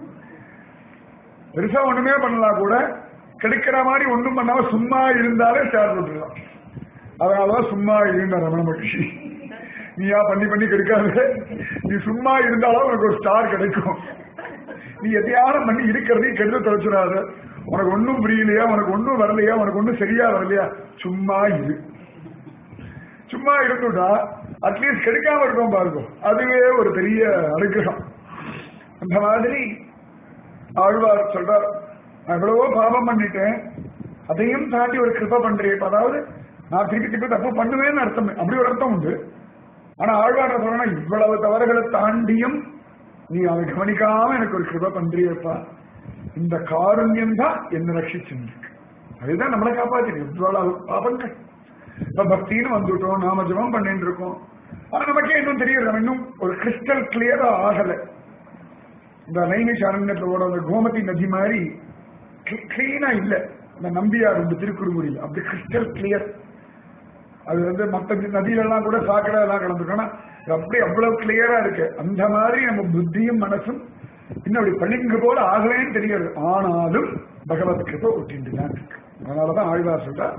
பெருசா ஒண்ணுமே பண்ணலாம் கூட கிடைக்கிற மாதிரி ஒண்ணும் பண்ணாம சும்மா இருந்தாலே ஸ்டார் போட்டுடலாம் அதனாலதான் சும்மா இருந்த ரமண மகிழ்ச்சி நீயா பண்ணி பண்ணி கிடைக்காது நீ சும்மா இருந்தாலும் உனக்கு ஒரு ஸ்டார் கிடைக்கும் நீ எதையாவது பண்ணி இருக்கிறதையும் கெடுத்து தொலைச்சிடாத உனக்கு ஒன்றும் புரியலையா உனக்கு ஒன்றும் வரலையா உனக்கு ஒன்றும் சரியா வரலையா சும்மா இரு சும்மா இருந்துட்டா அட்லீஸ்ட் கிடைக்காம இருக்கும் பாருங்க அதுவே ஒரு பெரிய அனுகிரகம் அந்த மாதிரி ஆழ்வார் சொல்றார் நான் எவ்வளவோ பாவம் பண்ணிட்டேன் அதையும் தாண்டி ஒரு கிருப பண்றேன் அதாவது நான் திருப்பி திருப்பி தப்பு பண்ணுவேன்னு அர்த்தம் அப்படி ஒரு அர்த்தம் உண்டு ஆனா ஆழ்வார் சொல்லணும் இவ்வளவு தவறுகளை தாண்டியும் நீ அதை கவனிக்காம எனக்கு ஒரு கிருப பண்றியப்பா இந்த காருண்யம் தான் என்ன ரட்சிச்சிருக்கு அதுதான் நம்மளை காப்பாத்திருக்கு இவ்வளவு பாபங்கள் இப்ப பக்தின்னு வந்துட்டோம் நாம ஜபம் பண்ணிட்டு இருக்கோம் ஆனா நமக்கே இன்னும் தெரியுது நம்ம இன்னும் ஒரு கிறிஸ்டல் கிளியரா ஆகல இந்த நைமிஷ அரண்யத்துல ஓட அந்த கோமதி நதி மாதிரி கிளீனா இல்ல இந்த நம்பியார் இந்த திருக்குறுங்குடியில் அப்படி கிறிஸ்டல் கிளியர் அது வந்து மற்ற நதியிலெல்லாம் கூட சாக்கடை எல்லாம் கலந்துருக்கோம் அப்படி அவ்வளவு கிளியரா இருக்கு அந்த மாதிரி நம்ம புத்தியும் மனசும் இன்னும் அப்படி பளிங்கு போல ஆகலேன்னு தெரியாது ஆனாலும் பகவத் கிருப ஒட்டிட்டு தான் இருக்கு அதனாலதான் ஆழ்வார் சொல்றா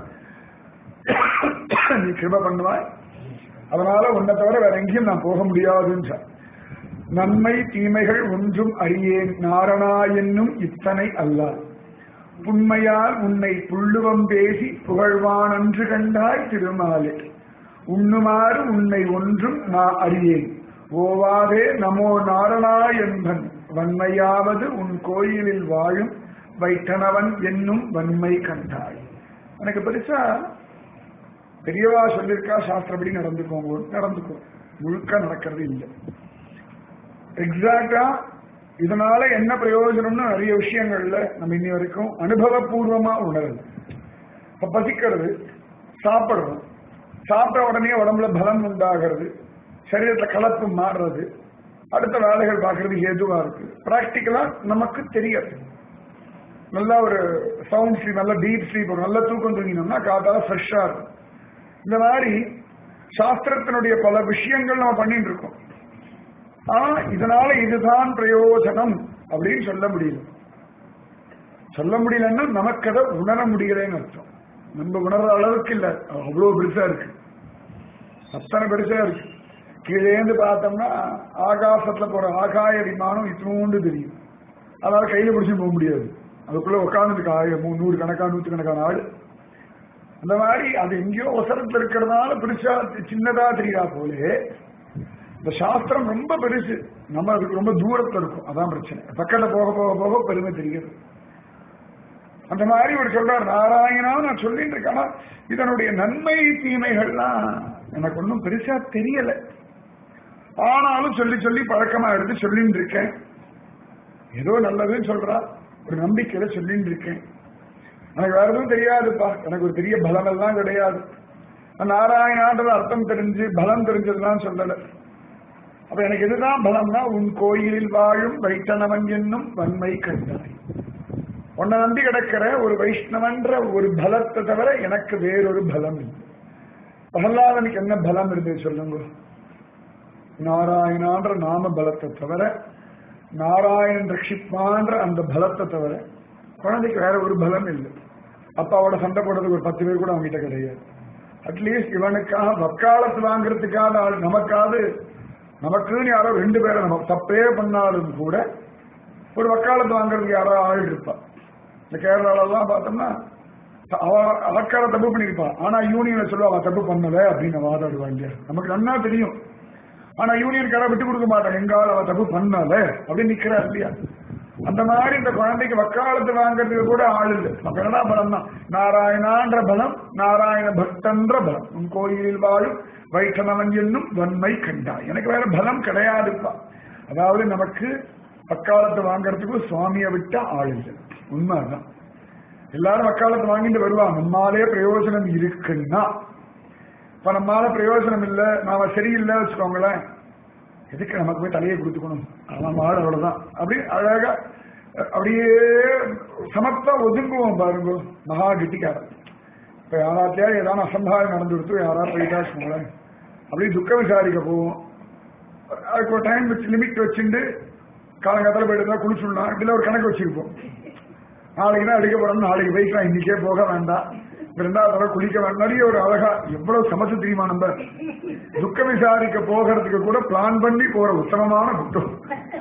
நீ கிருப பண்ணுவாய் அதனால உன்னை தவிர வேற எங்கேயும் நான் போக முடியாதுன்ற நன்மை தீமைகள் ஒன்றும் அறியேன் நாரணா என்னும் இத்தனை அல்லால் புண்மையால் உன்னை புள்ளுவம் பேசி புகழ்வான் அன்று கண்டாய் திருமாலே உண்ணுமாறு உன்னை ஒன்றும் நான் அறியேன் ஓவாதே நமோ நாரணா என்பன் வன்மையாவது உன் கோயிலில் வாழும் வைத்தனவன் என்னும் வன்மை கண்டாய் எனக்கு பெருசா பெரியவா சொல்லியிருக்கா சாஸ்திரப்படி நடந்துக்கோங்க நடந்துக்கோ முழுக்க நடக்கிறது இல்லை எக்ஸாக்டா இதனால என்ன பிரயோஜனம்னு நிறைய விஷயங்கள்ல நம்ம இன்னி வரைக்கும் அனுபவபூர்வமா உணருது இப்ப பசிக்கிறது சாப்பிடுறோம் சாப்பிட்ட உடனே உடம்புல பலம் உண்டாகிறது சரீரத்துல கலப்பு மாறுறது அடுத்த வேலைகள் பார்க்கறது ஏதுவா இருக்கு பிராக்டிக்கலா நமக்கு தெரியாது நல்லா ஒரு சவுண்ட் ஸ்லீப் நல்ல டீப் ஸ்லீப் ஒரு நல்ல தூக்கம் தூங்கினோம்னா காத்தால ஃப்ரெஷ்ஷா இருக்கும் இந்த மாதிரி சாஸ்திரத்தினுடைய பல விஷயங்கள் நம்ம பண்ணிட்டு இருக்கோம் ஆனா இதனால இதுதான் பிரயோஜனம் அப்படின்னு சொல்ல முடியல சொல்ல முடியலன்னா நமக்கு அதை உணர முடியலன்னு அர்த்தம் நம்ம உணர்ற அளவுக்கு இல்ல அவ்வளவு பெருசா இருக்கு அத்தனை பெருசா இருக்கு கீழேந்து பார்த்தோம்னா ஆகாசத்துல போற ஆகாய விமானம் இத்தூண்டு தெரியும் அதனால கையில பிடிச்சு போக முடியாது அதுக்குள்ள உட்காந்துருக்கு ஆயிரம் மூணு நூறு கணக்கா நூற்று கணக்கான ஆடு அந்த மாதிரி அது எங்கேயோ ஒசரத்துல இருக்கிறதுனால பெருசா சின்னதா தெரியா போலே இந்த சாஸ்திரம் ரொம்ப பெருசு நம்ம அதுக்கு ரொம்ப தூரத்துல இருக்கும் அதான் பிரச்சனை பக்கத்துல போக போக போக பெருமை தெரிகிறது அந்த மாதிரி ஒரு சொல்றார் நாராயணா நான் சொல்லிட்டு இருக்கேன் ஆனா இதனுடைய நன்மை தீமைகள்லாம் எனக்கு ஒன்றும் பெருசா தெரியல ஆனாலும் சொல்லி சொல்லி பழக்கமா எடுத்து சொல்லிட்டு இருக்கேன் ஏதோ நல்லதுன்னு சொல்றா ஒரு நம்பிக்கையில சொல்லிட்டு இருக்கேன் எனக்கு வேற எதுவும் தெரியாதுப்பா எனக்கு ஒரு பெரிய பலம் எல்லாம் கிடையாது நாராயணான்ற அர்த்தம் தெரிஞ்சு பலம் தெரிஞ்சதுலாம் சொல்லல அப்ப எனக்கு எதுதான் பலம்னா உன் கோயிலில் வாழும் வைஷ்ணவன் என்னும் வன்மை கண்டாய் உன்னை நம்பி கிடக்கிற ஒரு வைஷ்ணவன்ற ஒரு பலத்தை தவிர எனக்கு வேறொரு பலம் இல்லை பிரகலாதனுக்கு என்ன பலம் இருந்தது சொல்லுங்க நாராயணான்ற நாம பலத்தை தவிர நாராயணன் ரட்சிப்பான்ற அந்த பலத்தை தவிர குழந்தைக்கு வேற ஒரு பலம் இல்லை அப்பாவோட சண்டை போடுறதுக்கு ஒரு பத்து பேர் கூட அவங்ககிட்ட கிடையாது அட்லீஸ்ட் இவனுக்காக வக்காலத்து வாங்குறதுக்காக ஆள் நமக்காவது நமக்குன்னு யாரோ ரெண்டு பேரை நம்ம தப்பே பண்ணாலும் கூட ஒரு வக்காலத்து வாங்குறதுக்கு யாரோ ஆள் இருப்பா இந்த கேரளாலெல்லாம் பார்த்தோம்னா அவ அவக்கார தப்பு பண்ணிருப்பா ஆனா யூனியனை சொல்லுவா அவன் தப்பு பண்ணல அப்படின்னு வாதாடுவா இல்லையா நமக்கு நன்னா தெரியும் ஆனா யூனியன்கார விட்டு கொடுக்க மாட்டாங்க எங்கால அவ தப்பு பண்ணல அப்படின்னு நிக்கிறா இல்லையா அந்த மாதிரி இந்த குழந்தைக்கு வக்காலத்து வாங்குறதுக்கு கூட ஆள் இல்லை அப்ப என்னடா பலம் தான் நாராயணான்ற பலம் நாராயண பக்தன்ற பலம் உன் கோயிலில் வாழும் வைஷ்ணவன் என்னும் வன்மை கண்டா எனக்கு வேற பலம் கிடையாதுப்பா அதாவது நமக்கு வக்காலத்தை வாங்குறதுக்கு சுவாமியை விட்ட ஆள் இல்லை உண்மைதான் எல்லாரும் வக்காலத்தை வாங்கிட்டு வருவாங்க நம்மாலே பிரயோஜனம் இருக்குன்னா இப்ப நம்மால பிரயோஜனம் இல்லை நாம சரியில்லை வச்சுக்கோங்களேன் எதுக்கு நமக்கு போய் தலையை கொடுத்துக்கணும் நம்ம ஆள் அவ்வளவுதான் அப்படி அழகா அப்படியே சமத்தா ஒதுங்குவோம் பாருங்க மகா கெட்டிக்காரன் இப்ப யாராத்தையா ஏதாவது அசம்பாயம் நடந்து கொடுத்து யாராவது போயிட்டா வச்சுக்கோங்களேன் அப்படியே துக்க விசாரிக்க போவோம் அதுக்கு ஒரு டைம் வச்சு லிமிட் வச்சுட்டு காலங்காத்தால போயிட்டு குளிச்சுடலாம் இப்படிலாம் ஒரு கணக்கு வச்சிருப்போம் நாளைக்கு தான் அடிக்க போறோம் நாளைக்கு போய்க்கலாம் இன்னைக்கே போக வேண்டாம் ரெண்டாவது தடவை குளிக்க வேண்டாம் நிறைய ஒரு அழகா எவ்வளவு சமத்து தெரியுமா நம்ம துக்க விசாரிக்க போகிறதுக்கு கூட பிளான் பண்ணி போற உத்தமமான புத்தம்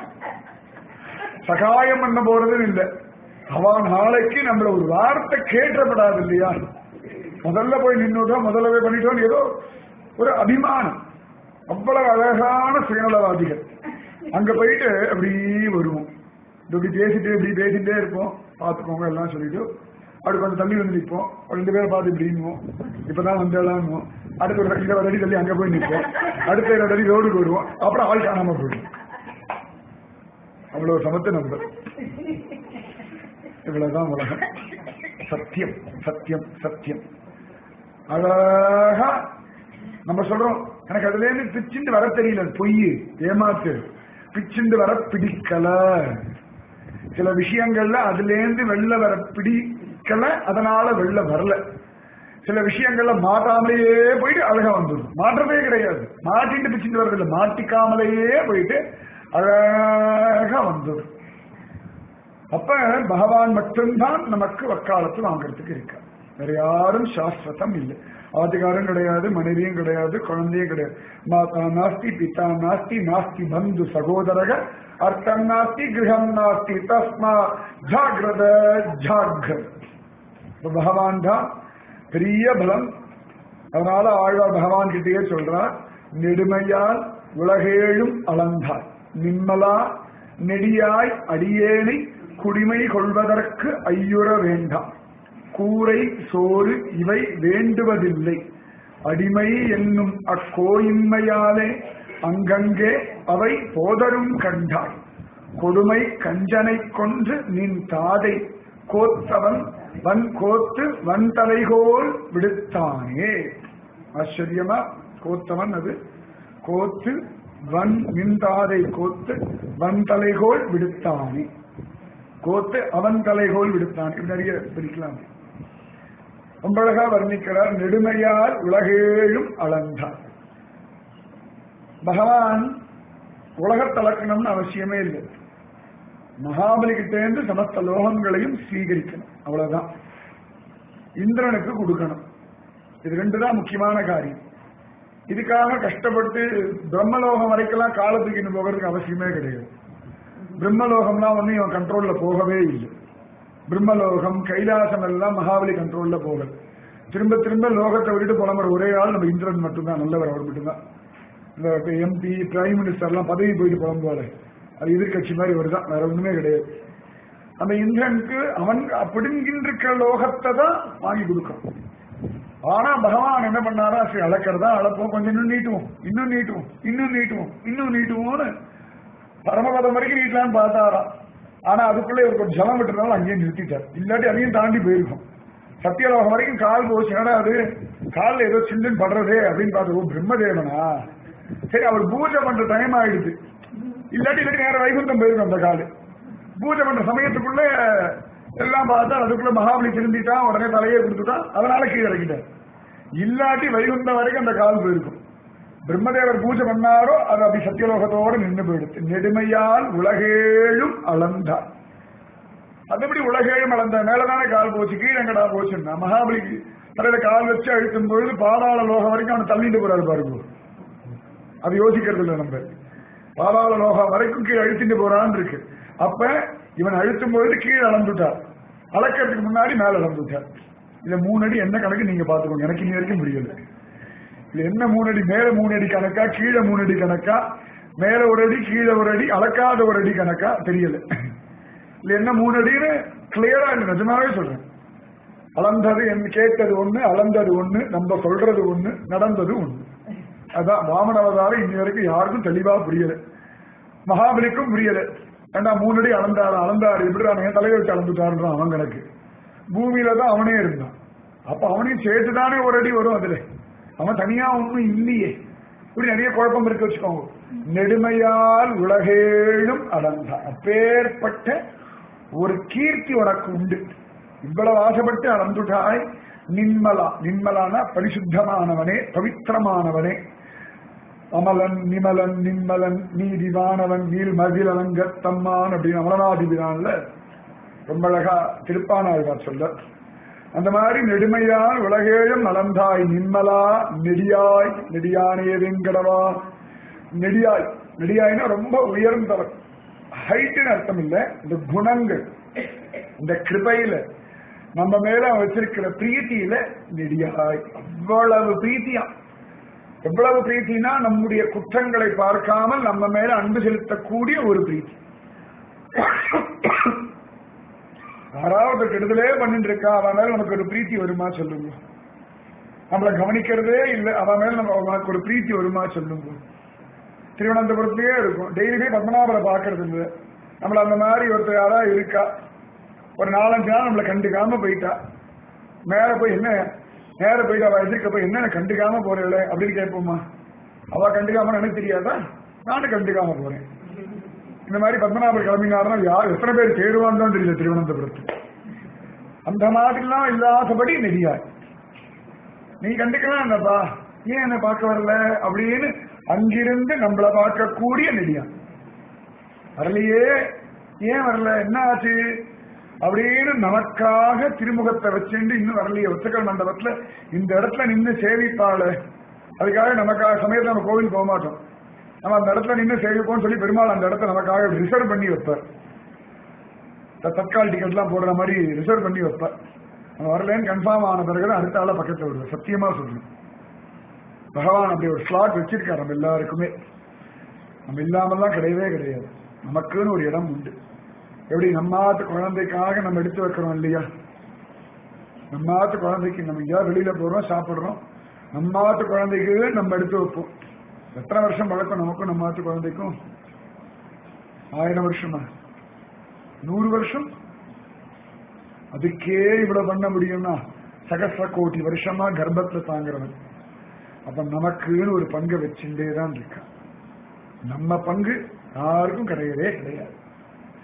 சகாயம் பண்ண போறதுன்னு இல்லை அவ நாளைக்கு நம்மள ஒரு வார்த்தை கேட்டப்படாது இல்லையா முதல்ல போய் நின்றுட்டோம் முதல்ல போய் பண்ணிட்டோம் ஏதோ ஒரு அபிமானம் அவ்வளவு அழகான சுயநலவாதிகள் அங்க போயிட்டு அப்படி வருவோம் இப்படி பேசிட்டு இப்படி பேசிட்டே இருப்போம் பார்த்துக்கோங்க எல்லாம் சொல்லிட்டு அப்படி கொஞ்சம் தள்ளி வந்து நிற்போம் ஒரு ரெண்டு பேரை பார்த்து இப்படின்னுவோம் இப்பதான் வந்தேலான்னுவோம் அடுத்த ஒரு இருபது அடி தள்ளி அங்க போய் நிற்போம் அடுத்த இருபது அடி ரோடுக்கு வருவோம் அப்புறம் ஆள் காணாம போயிடும் அவ்வளவு சமத்து நம்பர் இவ்வளவுதான் உலகம் சத்தியம் சத்தியம் சத்தியம் அழகா நம்ம சொல்றோம் எனக்கு அதுல இருந்து பிச்சுண்டு வர தெரியல பொய் ஏமாத்து பிச்சுண்டு வர பிடிக்கல சில விஷயங்கள்ல அதுல இருந்து வெளில வர பிடிக்கல அதனால வெளில வரல சில விஷயங்கள்ல மாட்டாமலேயே போயிட்டு அழகா வந்துடும் மாற்றமே கிடையாது மாட்டிட்டு பிச்சுட்டு வர்றதில்ல மாட்டிக்காமலேயே போயிட்டு அழகா வந்துடும் அப்ப பகவான் மட்டும்தான் நமக்கு வக்காலத்து வாங்கறதுக்கு இருக்கார் வேற யாரும் சாஸ்வதம் இல்லை ஆதிகாரம் கிடையாது மனைவியும் கிடையாது குழந்தையும் கிடையாது மாதா நாஸ்தி பிதா நாஸ்தி நாஸ்தி பந்து சகோதரக அர்த்தம் நாஸ்தி கிரகம் நாஸ்தி தஸ்மா ஜாகிரத ஜாகிரத பகவான் தான் பெரிய பலம் அதனால ஆழ்வார் பகவான் கிட்டேயே சொல்றார் நெடுமையால் உலகேழும் அளந்தாய் நிம்மலா நெடியாய் அடியேனை குடிமை கொள்வதற்கு ஐயுற வேண்டாம் கூரை சோறு இவை வேண்டுவதில்லை அடிமை என்னும் அக்கோயின்மையாலே அங்கங்கே அவை போதரும் கண்டாய் கொடுமை கஞ்சனை கொன்று நின் தாதை கோத்தவன் வன் கோத்து வன் தலைகோல் விடுத்தானே ஆச்சரியமா கோத்தவன் அது கோத்து வன் நின்றாதை கோத்து வன் தலைகோல் விடுத்தானே கோத்து அவன் தலைகோல் விடுத்தான் இப்படி நிறைய பிரிக்கலாம் ரொம்ப அழகா வர்ணிக்கிறார் நெடுமையால் உலகேழும் அளந்தார் பகவான் உலகத்தளக்கணும்னு அவசியமே இல்லை மகாபலி கிட்டேந்து சமஸ்த லோகங்களையும் ஸ்வீகரிக்கணும் அவ்வளவுதான் இந்திரனுக்கு கொடுக்கணும் இது ரெண்டு தான் முக்கியமான காரியம் இதுக்காக கஷ்டப்பட்டு பிரம்மலோகம் வரைக்கெல்லாம் காலத்துக்கு இன்னும் போகிறதுக்கு அவசியமே கிடையாது பிரம்மலோகம்லாம் ஒன்னும் இவன் கண்ட்ரோல்ல போகவே இல்லை பிரம்மலோகம் கைலாசம் எல்லாம் மகாபலி கண்ட்ரோல்ல போகல திரும்ப திரும்ப லோகத்தை விட்டுட்டு புலம்புற ஒரே ஆள் நம்ம இந்திரன் மட்டும்தான் நல்லவர் அவர் மட்டும்தான் இந்த எம்பி பிரைம் மினிஸ்டர் எல்லாம் பதவி போயிட்டு புலம்புவாரு அது எதிர்கட்சி மாதிரி வருதான் வேற ஒண்ணுமே கிடையாது அந்த இந்திரனுக்கு அவன் அப்படிங்கின்ற லோகத்தை தான் வாங்கி கொடுக்கும் ஆனா பகவான் என்ன பண்ணாரா சரி அளக்கிறதா அளப்போம் கொஞ்சம் இன்னும் நீட்டுவோம் இன்னும் நீட்டுவோம் இன்னும் நீட்டுவோம் இன்னும் நீட்டுவோம்னு பரமபதம் வரைக்கும் நீட்டலான்னு பார்த்தாரா ஆனா அதுக்குள்ள இவர் கொஞ்சம் ஜலம் விட்டுறதால அங்கேயே நிறுத்திட்டார் இல்லாட்டி அதையும் தாண்டி போயிருக்கும் சத்தியலோகம் வரைக்கும் கால் போச்சு என்னடா அது காலில் ஏதோ சில்லுன்னு படுறதே அப்படின்னு பார்த்து ஓ பிரம்மதேவனா சரி அவர் பூஜை பண்ற டைம் ஆயிடுது இல்லாட்டி இல்லாட்டி நேரம் வைகுண்டம் போயிருக்கும் அந்த காலு பூஜை பண்ற சமயத்துக்குள்ள எல்லாம் பார்த்தா அதுக்குள்ள மகாபலி திரும்பிட்டான் உடனே தலையே கொடுத்துட்டான் அதனால கீழே இறக்கிட்டார் இல்லாட்டி வைகுண்டம் வரைக்கும் அந்த கால் போயிருக்கும் பிரம்மதேவர் பூஜை பண்ணாரோ அது அப்படி சத்தியலோகத்தோடு நின்று போயிடுது நெடுமையால் உலகேழும் அளந்தார் அது எப்படி உலகேழும் அளந்த மேலதானே கால் போச்சு கீழே எங்கடா போச்சுன்னா மகாபலிக்கு தலையில கால் வச்சு அழுத்தும் பொழுது பாதாள லோகம் வரைக்கும் அவனை தள்ளிட்டு போறாரு பாருங்க அது யோசிக்கிறது இல்லை நம்ம பாதாள லோகம் வரைக்கும் கீழே அழுத்திட்டு போறான்னு இருக்கு அப்ப இவன் அழுத்தும் பொழுது கீழே அளந்துட்டார் அளக்கிறதுக்கு முன்னாடி மேல அளந்துட்டார் இதுல மூணு அடி என்ன கணக்கு நீங்க பாத்துக்கோங்க எனக்கு இனி வரைக்கும் முடியல இது என்ன மூணு அடி மேல மூணு அடி கணக்கா கீழே மூணு அடி கணக்கா மேல ஒரு அடி கீழே ஒரு அடி அளக்காத ஒரு அடி கணக்கா தெரியல இல்ல என்ன மூணு அடின்னு கிளியரா இல்லை நிஜமாவே சொல்றேன் அளந்தது என்ன கேட்டது ஒண்ணு அளந்தது ஒண்ணு நம்ம சொல்றது ஒண்ணு நடந்தது ஒண்ணு அதான் வாமன அவதாரம் இன்னி வரைக்கும் யாருக்கும் தெளிவா புரியல மகாபலிக்கும் புரியல ஏண்டா மூணு அடி அளந்தாரு அளந்தாரு எப்படி அவன் தலையை வச்சு அளந்துட்டாருன்றான் அவன் கணக்கு பூமியில தான் அவனே இருந்தான் அப்ப அவனையும் சேர்த்துதானே ஒரு அடி வரும் அதுல அவன் தனியா ஒன்றும் இல்லையே இப்படி நிறைய குழப்பம் இருக்கு வச்சுக்கோங்க நெடுமையால் உலகேழும் அளந்தான் அப்பேற்பட்ட ஒரு கீர்த்தி உனக்கு உண்டு இவ்வளவு ஆசைப்பட்டு அளந்துட்டாய் நின்மலா நின்மலான பரிசுத்தமானவனே பவித்திரமானவனே அமலன் நிமலன் நின்மலன் நீதிவானவன் நீல் மதிலங்க தம்மான் அப்படின்னு அமலநாதிபிரான்ல ரொம்ப அழகா திருப்பானாழ்வார் சொல்ல அந்த மாதிரி நெடுமையால் உலகேழும் நலந்தாய் நின்மலா நெடியாய் நெடியானே வெங்கடவா நெடியாய் நெடியாய்னா ரொம்ப உயர்ந்தவர் ஹைட்டுன்னு அர்த்தம் இல்ல இந்த குணங்கள் இந்த கிருபையில நம்ம மேல அவன் வச்சிருக்கிற பிரீத்தியில நெடியாய் அவ்வளவு பிரீத்தியா எவ்வளவு பிரீத்தினா நம்முடைய குற்றங்களை பார்க்காமல் நம்ம மேல அன்பு செலுத்தக்கூடிய ஒரு பிரீத்தி யாராவது கெடுதலே பண்ணிட்டு இருக்கா அவன் மேல நமக்கு ஒரு பிரீத்தி வருமா சொல்லுங்க நம்மளை கவனிக்கிறதே இல்லை அவன் மேல நம்ம உனக்கு ஒரு பிரீத்தி வருமா சொல்லுங்க திருவனந்தபுரத்திலேயே இருக்கும் டெய்லியே பத்மநாபரை பாக்குறது இல்லை நம்மள அந்த மாதிரி ஒருத்தர் யாரா இருக்கா ஒரு நாலஞ்சு நாள் நம்மளை கண்டுக்காம போயிட்டா மேல போய் என்ன நேர போயிட்டு அவ எதிர்க்க போய் என்ன கண்டுக்காம போறேன் அப்படின்னு கேட்போமா அவ கண்டுக்காம எனக்கு தெரியாதா நானும் கண்டுக்காம போறேன் இந்த மாதிரி பத்மநாபர் கிளம்பினாருன்னா யார் எத்தனை பேர் தேடுவான்னு தான் தெரியல திருவனந்தபுரத்து அந்த மாதிரிலாம் இல்லாதபடி நெறியாய் நீ கண்டுக்கலாம் என்னப்பா ஏன் என்ன பார்க்க வரல அப்படின்னு அங்கிருந்து நம்மளை பார்க்கக்கூடிய நெடியா வரலையே ஏன் வரல என்ன ஆச்சு அப்படின்னு நமக்காக திருமுகத்தை வச்சுட்டு இன்னும் வரலையே ஒத்தக்கல் மண்டபத்துல இந்த இடத்துல நின்று சேவிப்பாள அதுக்காக நமக்காக சமயத்துல நம்ம கோவில் போக மாட்டோம் நம்ம அந்த இடத்துல நின்று சேவிப்போம்னு சொல்லி பெருமாள் அந்த இடத்த நமக்காக ரிசர்வ் பண்ணி வைப்பார் த- தற்கால் டிக்கெட்லாம் போடுற மாதிரி ரிசர்வ் பண்ணி வைப்பார் நம்ம வரலன்னு கன்ஃபார்ம் ஆன பிறகு அடுத்த ஆள பக்கத்துல விடுவேன் சத்தியமா சொல்றேன் பகவான் அப்படி ஒரு ஸ்லாட் வச்சிருக்காரு நம்ம எல்லாருக்குமே நம்ம இல்லாமல்லாம் கிடையவே கிடையாது நமக்குன்னு ஒரு இடம் உண்டு எப்படி நம்மாத்து குழந்தைக்காக நம்ம எடுத்து வைக்கிறோம் இல்லையா நம்மாத்து குழந்தைக்கு நம்ம எங்கேயாவது வெளியில போறோம் சாப்பிடுறோம் நம்மாத்து குழந்தைக்கு நம்ம எடுத்து வைப்போம் எத்தனை வருஷம் பழக்கம் நமக்கும் நம்மாத்து குழந்தைக்கும் ஆயிரம் வருஷமா நூறு வருஷம் அதுக்கே இவ்வளவு பண்ண முடியும்னா சகசிர கோடி வருஷமா கர்ப்பத்துல தாங்குறவன் அப்ப நமக்குன்னு ஒரு பங்கை வச்சுட்டே தான் இருக்கான் நம்ம பங்கு யாருக்கும் கிடையவே கிடையாது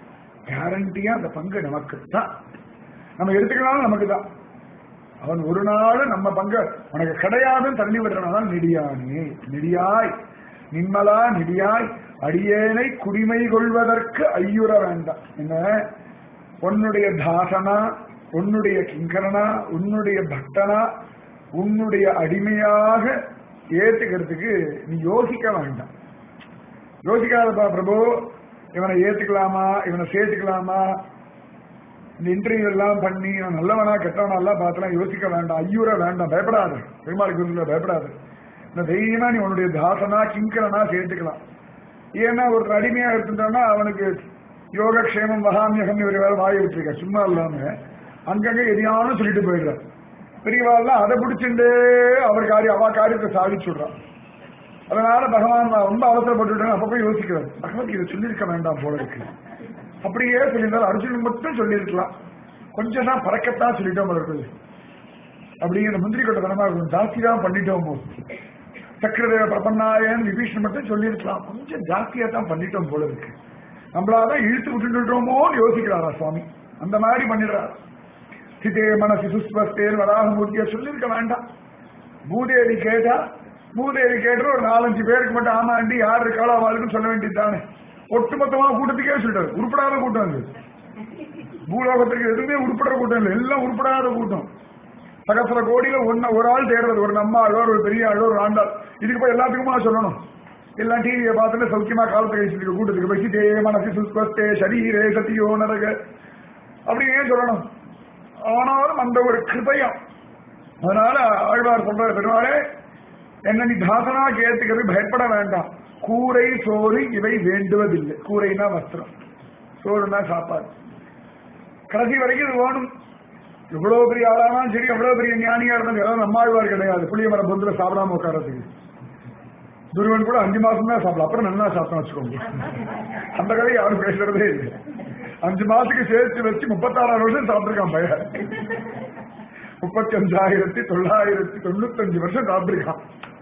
கேரண்டியா அந்த பங்கு நமக்கு தான் நம்ம எடுத்துக்கலாம் நமக்கு தான் அவன் ஒரு நாள் நம்ம பங்கு உனக்கு கிடையாதுன்னு தள்ளி விடுறனால நெடியானே நெடியாய் நிம்மலா நெடியாய் அடியேனை குடிமை கொள்வதற்கு ஐயுற வேண்டாம் என்ன உன்னுடைய தாசனா உன்னுடைய கிங்கரனா உன்னுடைய பக்தனா உன்னுடைய அடிமையாக ஏத்துக்கிறதுக்கு நீ யோசிக்க வேண்டாம் யோசிக்காதப்பா பிரபு இவனை ஏத்துக்கலாமா இவனை சேர்த்துக்கலாமா இந்த இன்டர்வியூ எல்லாம் பண்ணி இவன் நல்லவனா கெட்டவனா எல்லாம் பார்த்தலாம் யோசிக்க வேண்டாம் ஐயூர வேண்டாம் பயப்படாது பெருமாள் குருல பயப்படாது இந்த தைரியமா நீ உன்னுடைய தாசனா கிங்கரனா சேர்த்துக்கலாம் ஏன்னா ஒரு அடிமையா இருந்துட்டோம்னா அவனுக்கு யோகக்ஷேமம் மகாமியகம் இவர் வேற வாயை விட்டுருக்க சும்மா இல்லாம அங்கங்க எதையானு சொல்லிட்டு போயிடுறார் பெரியவாள்லாம் அதை பிடிச்சிட்டு அவர் காரியம் அவ காரியத்தை சாதிச்சுடுறான் அதனால பகவான் நான் ரொம்ப அவசரப்பட்டுட்டேன் அப்ப போய் யோசிக்கிறார் பகவத்கீதை சொல்லியிருக்க வேண்டாம் போல இருக்கு அப்படியே சொல்லியிருந்தாலும் அர்ஜுனன் மட்டும் சொல்லியிருக்கலாம் கொஞ்சம் தான் பறக்கத்தான் சொல்லிட்டோம் போல இருக்குது அப்படிங்கிற முந்திரி கொட்ட தனமா இருக்கும் ஜாஸ்தி தான் பண்ணிட்டோம் போல் சக்கரதேவ பிரபன்னாயன் விபீஷன் மட்டும் சொல்லியிருக்கலாம் கொஞ்சம் ஜாஸ்தியா தான் பண்ணிட்டோம் போல இருக்கு நம்மளாதான் இழுத்து விட்டுட்டோமோன்னு யோசிக்கிறாரா சுவாமி அந்த மாதிரி பண்ணிடுறாரு சிதே மனசு சுஸ்வஸ்தேன் வராகமூர்த்திய சொல்லியிருக்க வேண்டாம் பூதேவி கேட்டா பூதேவி கேட்டு ஒரு நாலஞ்சு பேருக்கு மட்டும் ஆமாண்டி யார் இருக்காளோ அவளுக்குன்னு சொல்ல வேண்டியது தானே ஒட்டுமொத்தமா கூட்டத்துக்கே சொல்லிட்டாரு உருப்படாத கூட்டம் அது பூலோகத்திற்கு எதுவுமே உருப்படாத கூட்டம் இல்லை எல்லாம் உருப்படாத கூட்டம் சகசர கோடியில ஒன்ன ஒரு ஆள் தேடுறது ஒரு நம்ம ஆளோர் ஒரு பெரிய ஆளோ ஒரு ஆண்டாள் இதுக்கு போய் எல்லாத்துக்குமா சொல்லணும் எல்லாம் டிவியை பார்த்துட்டு சௌக்கியமா காலத்தை கழிச்சிட்டு கூட்டத்துக்கு போய் சிதே மனசு சுஸ்வஸ்தே சரீரே சத்தியோ நரக அப்படி ஏன் சொல்லணும் ஆனாலும் அந்த ஒரு கிருபயம் அதனால ஆழ்வார் சொல்ற பெருமாளே என்ன நீ தாசனா கேட்டுக்கிறது பயப்பட வேண்டாம் கூரை சோறு இவை வேண்டுவதில்லை கூரைனா வஸ்திரம் சோறுனா சாப்பாடு கடைசி வரைக்கும் இது வேணும் எவ்வளவு பெரிய ஆளானாலும் சரி எவ்வளவு பெரிய ஞானியா இருந்தாலும் ஏதாவது நம்மாழ்வார் கிடையாது புளிய மரம் பொந்துல சாப்பிடாம உட்காரத்துக்கு துருவன் கூட அஞ்சு மாசம் தான் சாப்பிடலாம் அப்புறம் நல்லா சாப்பிட்டோம் வச்சுக்கோங்க அந்த கதை யாரும் பேசுறதே இல்லை அஞ்சு மாசத்துக்கு சேர்த்து வச்சு முப்பத்தாறாயிரம் வருஷம் சாப்பிட்டுருக்கான் பையன் முப்பத்தி அஞ்சாயிரத்தி தொள்ளாயிரத்தி தொண்ணூத்தஞ்சு வருஷம் சாப்பிட்டுருக்கான்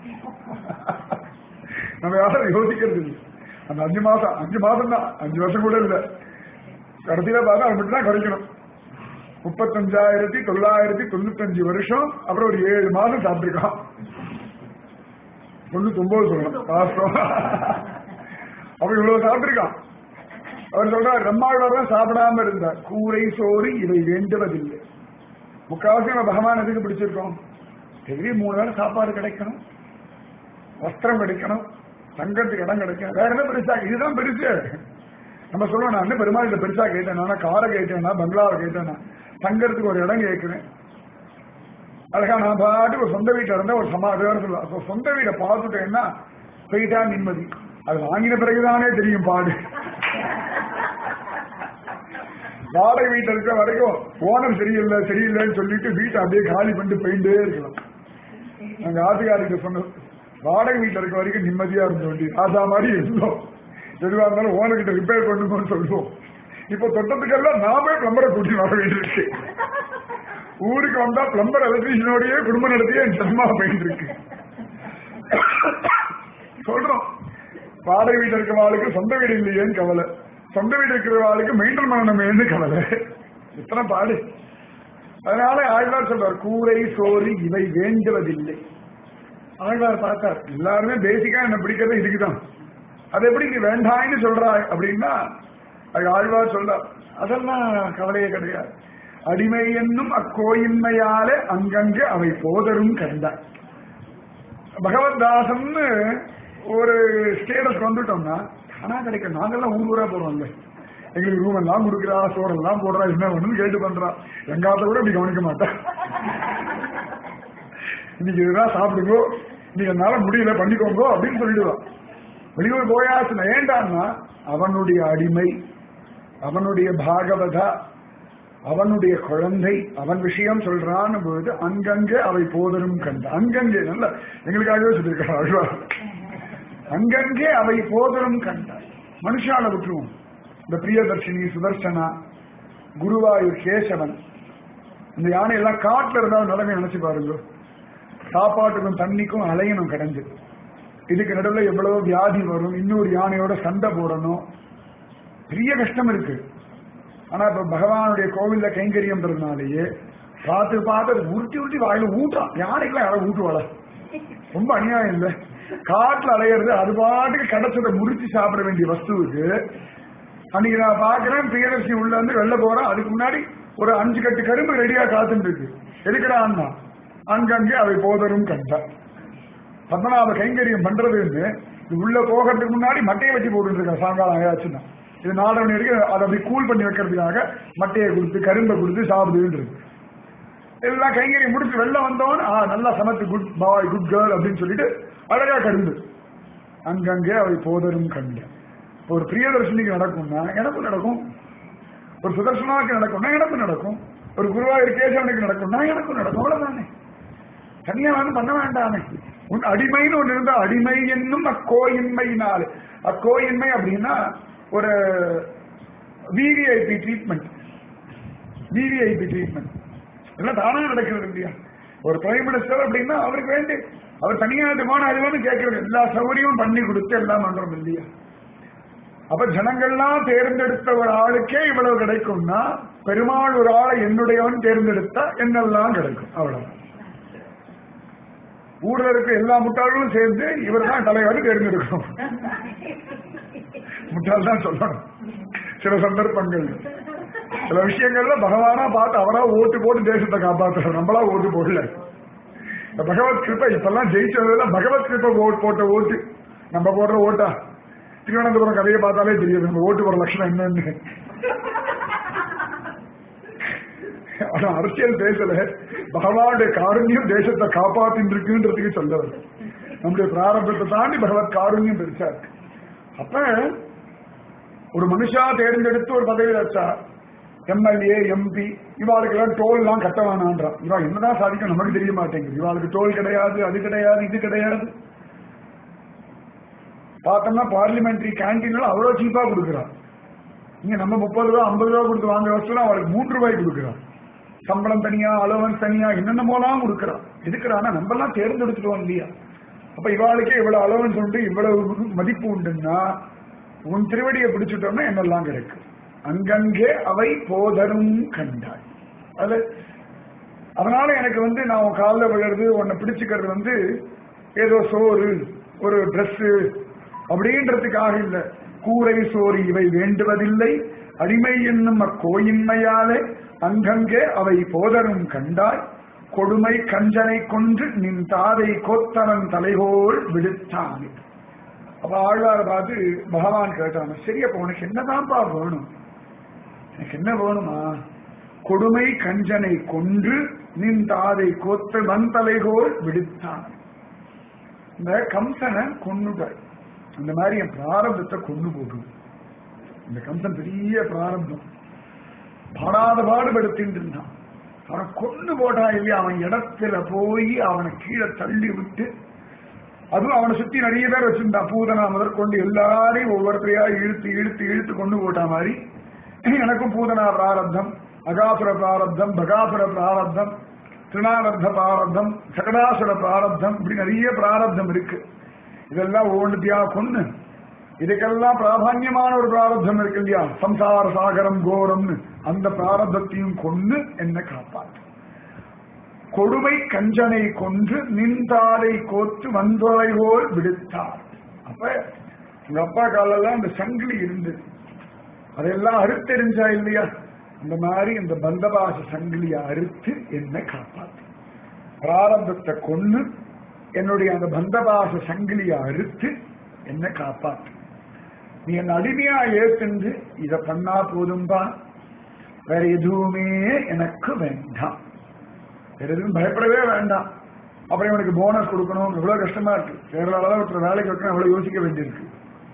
நம்ம யாரும் யோசிக்கிறது இல்லை அந்த அஞ்சு மாசம் அஞ்சு மாசம் தான் அஞ்சு வருஷம் கூட இல்லை கடைசியில பார்த்தா அது மட்டும் தான் கிடைக்கணும் முப்பத்தஞ்சாயிரத்தி தொள்ளாயிரத்தி தொண்ணூத்தஞ்சு வருஷம் அப்புறம் ஒரு ஏழு மாசம் சாப்பிட்டுருக்கான் தொண்ணூத்தி ஒன்பது சொல்லணும் வாஸ்தவம் அவன் இவ்வளவு சாப்பிட்டுருக்கான் அவர் சொல்றார் நம்மாழ்வார் தான் சாப்பிடாம இருந்தார் கூரை சோறு இவை வேண்டுவதில்லை முக்காவாசி நம்ம பகவான் எதுக்கு பிடிச்சிருக்கோம் டெய்லி மூணு வேளை சாப்பாடு கிடைக்கணும் வஸ்திரம் கிடைக்கணும் தங்கத்துக்கு இடம் கிடைக்கும் வேற என்ன பெருசா இதுதான் பெருசு நம்ம சொல்லுவோம் நான் என்ன பெருமாள் இதை பெருசா கேட்டேனா காரை கேட்டேனா பங்களாவை கேட்டேனா தங்கறதுக்கு ஒரு இடம் கேட்கிறேன் அழகா நான் பாட்டு ஒரு சொந்த வீட்டில் இருந்தா ஒரு சமாதானம் சொல்லுவேன் அப்போ சொந்த வீடை பார்த்துட்டேன்னா போயிட்டா நிம்மதி அது வாங்கின பிறகுதானே தெரியும் பாடு வாடகை வீட்டில் இருக்க வரைக்கும் ஓனர் சரியில்லை சரியில்லைன்னு சொல்லிட்டு வீட்டை அப்படியே காலி பண்ணிட்டு போயிட்டே இருக்கலாம் நாங்க ஆத்துக்காரிக்கு சொன்னோம் வாடகை வீட்டில் இருக்க வரைக்கும் நிம்மதியா இருந்த வேண்டிய ஆசா மாதிரி இருந்தோம் எதுவாக இருந்தாலும் ஓனர்கிட்ட ரிப்பேர் பண்ணுங்கன்னு சொல்லுவோம் இப்போ தொட்டத்துக்கெல்லாம் நாமே பிளம்பரை கூட்டி வர வேண்டியிருக்கு ஊருக்கு வந்தா பிளம்பர் எலக்ட்ரீஷியனோடயே குடும்பம் நடத்தியே ஜன்மா போயிட்டு இருக்கு சொல்றோம் வாடகை வீட்டில் இருக்கிற ஆளுக்கு சொந்த வீடு இல்லையேன்னு கவலை சொந்த வீடு இருக்கிற ஆளுக்கு மெயின்டைன் பண்ணணுமேன்னு கவலை இத்தனை பாடு அதனால ஆழ்வார் சொல்றார் கூரை சோறு இவை வேண்டுவதில்லை ஆழ்வார் பார்த்தார் எல்லாருமே பேசிக்கா என்ன பிடிக்கிறது இதுக்குதான் அது எப்படி நீ வேண்டாம்னு சொல்றாய் அப்படின்னா அது ஆழ்வார் சொல்றார் அதெல்லாம் கவலையே கிடையாது அடிமை என்னும் அக்கோயின்மையாலே அங்கங்கே அவை போதரும் கண்டார் பகவத்தாசன்னு ஒரு ஸ்டேட்டஸ் வந்துட்டோம்னா ஆனா கிடைக்கும் நாங்கெல்லாம் ஊர் ஊரா போறோம்ல எங்களுக்கு ரூம் எல்லாம் கொடுக்குறா சோறெல்லாம் போடுறா என்ன ஒண்ணுன்னு கேட்டு பண்றா எங்காத்த கூட இப்படி கவனிக்க மாட்டேன் இன்னைக்கு இதுதான் சாப்பிடுங்கோ இன்னைக்கு என்னால முடியல பண்ணிக்கோங்க அப்படின்னு சொல்லிடுவான் வெளியூர் போயாச்சுன்னா ஏண்டான்னா அவனுடைய அடிமை அவனுடைய பாகவதா அவனுடைய குழந்தை அவன் விஷயம் சொல்றான் பொழுது அங்கங்கே அவை போதரும் கண்ட அங்கங்கே நல்ல எங்களுக்காகவே சொல்லியிருக்கான் அழ்வார் அங்கங்கே அவை போதரும் கண்டாய் மனுஷால விட்டுருவோம் இந்த பிரியதர்ஷினி சுதர்சனா குருவாயூர் கேசவன் இந்த யானை எல்லாம் காட்டுல இருந்தாலும் நிலைமை நினைச்சு பாருங்க சாப்பாட்டுக்கும் தண்ணிக்கும் அலையணும் கடந்து இதுக்கு நடுவில் எவ்வளவு வியாதி வரும் இன்னொரு யானையோட சண்டை போடணும் பெரிய கஷ்டம் இருக்கு ஆனா இப்ப பகவானுடைய கோவில்ல கைங்கரியம்ன்றதுனாலேயே பார்த்து பார்த்து அது உருட்டி உருட்டி வாயில ஊட்டான் யானைக்கெல்லாம் யாரும் ஊட்டுவாள ரொம்ப அநியாயம் இல்ல காட்டுல அலையிறது அது பாட்டுக்கு கிடைச்சதை முறிச்சு சாப்பிட வேண்டிய வஸ்துவுக்கு அன்னைக்கு நான் பாக்குறேன் பிரியதர்ஷி உள்ள வந்து வெளில போறேன் அதுக்கு முன்னாடி ஒரு அஞ்சு கட்டு கரும்பு ரெடியா காத்துட்டு இருக்கு எதுக்குடான்னா அங்கங்கே அவை போதரும் கண்டா பத்மநாப கைங்கரியம் பண்றதுன்னு இது உள்ள போகிறதுக்கு முன்னாடி மட்டையை வச்சு போட்டு இருக்க சாயங்காலம் ஆயாச்சுன்னா இது நாடகம் இருக்கு அதை அப்படி கூல் பண்ணி வைக்கிறதுக்காக மட்டையை கொடுத்து கரும்பை கொடுத்து சாப்பிடுன்றது எல்லாம் கைங்கரியம் முடிச்சு வெளில வந்தவன் ஆ நல்லா சமத்து குட் பாய் குட் கேர்ள் அப்படின்னு சொல்லிட்டு அழகா கரும்பு அங்கங்கே அவை போதரும் கண்டு ஒரு பிரியதர்ஷினிக்கு நடக்கும்னா எனக்கும் நடக்கும் ஒரு சுதர்சனாவுக்கு நடக்கும்னா எனக்கும் நடக்கும் ஒரு குருவாயூர் கேசவனுக்கு நடக்கும்னா எனக்கும் நடக்கும் அவ்வளவுதானே தனியா வந்து பண்ண வேண்டாமே உன் அடிமைன்னு ஒண்ணு இருந்தா அடிமை என்னும் அக்கோயின்மையினால் அக்கோயின்மை அப்படின்னா ஒரு விவிஐபி ட்ரீட்மெண்ட் விவிஐபி ட்ரீட்மெண்ட் எல்லாம் தானா நடக்கிறது இல்லையா ஒரு பிரைம் மினிஸ்டர் அப்படின்னா அவருக்கு வேண்டி அவர் தனியாட்டுமான அறிவுன்னு கேட்கறது எல்லா சௌகரியமும் பண்ணி கொடுத்து எல்லாம் பண்றோம் இல்லையா அப்ப ஜனங்கள்லாம் தேர்ந்தெடுத்த ஒரு ஆளுக்கே இவ்வளவு கிடைக்கும்னா பெருமாள் ஒரு ஆளை என்னுடையவன் தேர்ந்தெடுத்தா என்னெல்லாம் கிடைக்கும் அவ்வளவு ஊர்ல இருக்க எல்லா முட்டாளும் சேர்ந்து இவர் தான் தலைவர் தேர்ந்தெடுக்கணும் முட்டாள் தான் சொல்லணும் சில சந்தர்ப்பங்கள் சில விஷயங்கள்ல பகவானா பார்த்து அவரா ஓட்டு போட்டு தேசத்தை காப்பாத்துறாரு நம்மளா ஓட்டு போடல இந்த பகவத் கிருப்பை இப்பெல்லாம் ஜெயிச்சதுல பகவத் கிருப்பை ஓட்டு போட்ட ஓட்டு நம்ம போடுற ஓட்டா திருவனந்தபுரம் கதையை பார்த்தாலே தெரியும் நம்ம ஓட்டு போற லட்சணம் என்னன்னு ஆனா அரசியல் பேசல பகவானுடைய காருண்யம் தேசத்தை காப்பாத்தின்னு இருக்குன்றதுக்கு சொல்றது நம்முடைய பிராரம்பத்தை தாண்டி பகவத் காருண்யம் பெருசா இருக்கு அப்ப ஒரு மனுஷா தேர்ந்தெடுத்து ஒரு பதவி வச்சா எம்எல்ஏ எம்பி இவாளுக்கு எல்லாம் டோல் எல்லாம் கட்ட வேணான்றான் இவா என்னதான் சாதிக்கும் நமக்கு தெரிய மாட்டேங்குது இவாளுக்கு டோல் கிடையாது அது கிடையாது இது கிடையாது பார்த்தோம்னா பார்லிமெண்டரி கேன்டீன்ல அவ்வளவு சீப்பா கொடுக்குறான் இங்க நம்ம முப்பது ரூபா ஐம்பது ரூபா கொடுத்து வாங்குற வசூல அவளுக்கு மூன்று ரூபாய் கொடுக்குறான் சம்பளம் தனியா அலவன்ஸ் தனியா என்னென்னமோலாம் கொடுக்குறான் எதுக்குறான்னா நம்ம எல்லாம் தேர்ந்தெடுத்துட்டோம் இல்லையா அப்ப இவாளுக்கே இவ்வளவு அலவன்ஸ் உண்டு இவ்வளவு மதிப்பு உண்டுன்னா உன் திருவடியை பிடிச்சிட்டோம்னா என்னெல்லாம் கிடைக்கும் அங்கங்கே அவை போதரும் கண்டாய் அது அதனால எனக்கு வந்து நான் உன் காலில் விழுறது உன்னை பிடிச்சுக்கிறது வந்து ஏதோ சோறு ஒரு Dress அப்படின்றதுக்காக இல்ல கூரை சோறு இவை வேண்டுவதில்லை அடிமை என்னும் அக்கோயின்மையாலே அங்கங்கே அவை போதரும் கண்டாய் கொடுமை கஞ்சனை கொன்று நின் தாதை கோத்தவன் தலைகோள் விடுத்தானே அப்ப ஆழ்வார் பார்த்து பகவான் கேட்டான் சரி அப்ப உனக்கு என்னதான்ப்பா வேணும் எனக்கு என்ன வேணுமா கொடுமை கஞ்சனை கொன்று நின் தாதை கோத்த வந்தலைகோள் விடுத்தான் இந்த கம்சனை கொன்னுட்டாய் அந்த மாதிரி என் பிராரம்பத்தை கொண்டு போடும் இந்த கம்சன் பெரிய பிராரம்பம் பாடாத பாடுபடுத்தின்னு இருந்தான் அவனை கொண்டு போட்டா இல்லையா அவன் இடத்துல போய் அவனை கீழே தள்ளி விட்டு அதுவும் அவனை சுத்தி நிறைய பேர் வச்சிருந்தான் பூதனா முதற்கொண்டு எல்லாரையும் ஒவ்வொருத்தரையா இழுத்து இழுத்து இழுத்து கொண்டு போட்ட மாதிரி எனக்கும் பூதனா பிராரப்தம் அகாசுர பிராரப்தம் பகாசுர பிராரப்தம் திருநாரப்த பிராரப்தம் சகடாசுர பிராரப்தம் இப்படி நிறைய பிராரப்தம் இருக்கு இதெல்லாம் ஒவ்வொன்றுத்தியா கொண்டு இதுக்கெல்லாம் பிராதான்யமான ஒரு பிராரப்தம் இருக்கு இல்லையா சம்சார சாகரம் கோரம்னு அந்த பிராரப்தத்தையும் கொண்டு என்ன காப்பாற்று கொடுமை கஞ்சனை கொன்று நின்றாரை கோத்து வந்தோரைவோல் விடுத்தார் அப்ப உங்க அப்பா காலெல்லாம் இந்த சங்கிலி இருந்தது அதெல்லாம் அறுத்தெறிஞ்சா இல்லையா அந்த மாதிரி இந்த பந்தபாச சங்கிலியை அறுத்து என்ன காப்பாத்து பிராரம்பத்தை கொன்னு என்னுடைய அந்த பந்தபாச சங்கிலியை அறுத்து என்ன காப்பாத்து நீ என் அடிமையா ஏத்துண்டு இத பண்ணா போதும்பா வேற எதுவுமே எனக்கு வேண்டாம் வேற எதுவும் பயப்படவே வேண்டாம் அப்புறம் இவனுக்கு போனஸ் கொடுக்கணும் எவ்வளவு கஷ்டமா இருக்கு கேரளால ஒருத்தர் வேலைக்கு வைக்கணும் எவ்வளவு யோசிக்க வேண்டியிருக்கு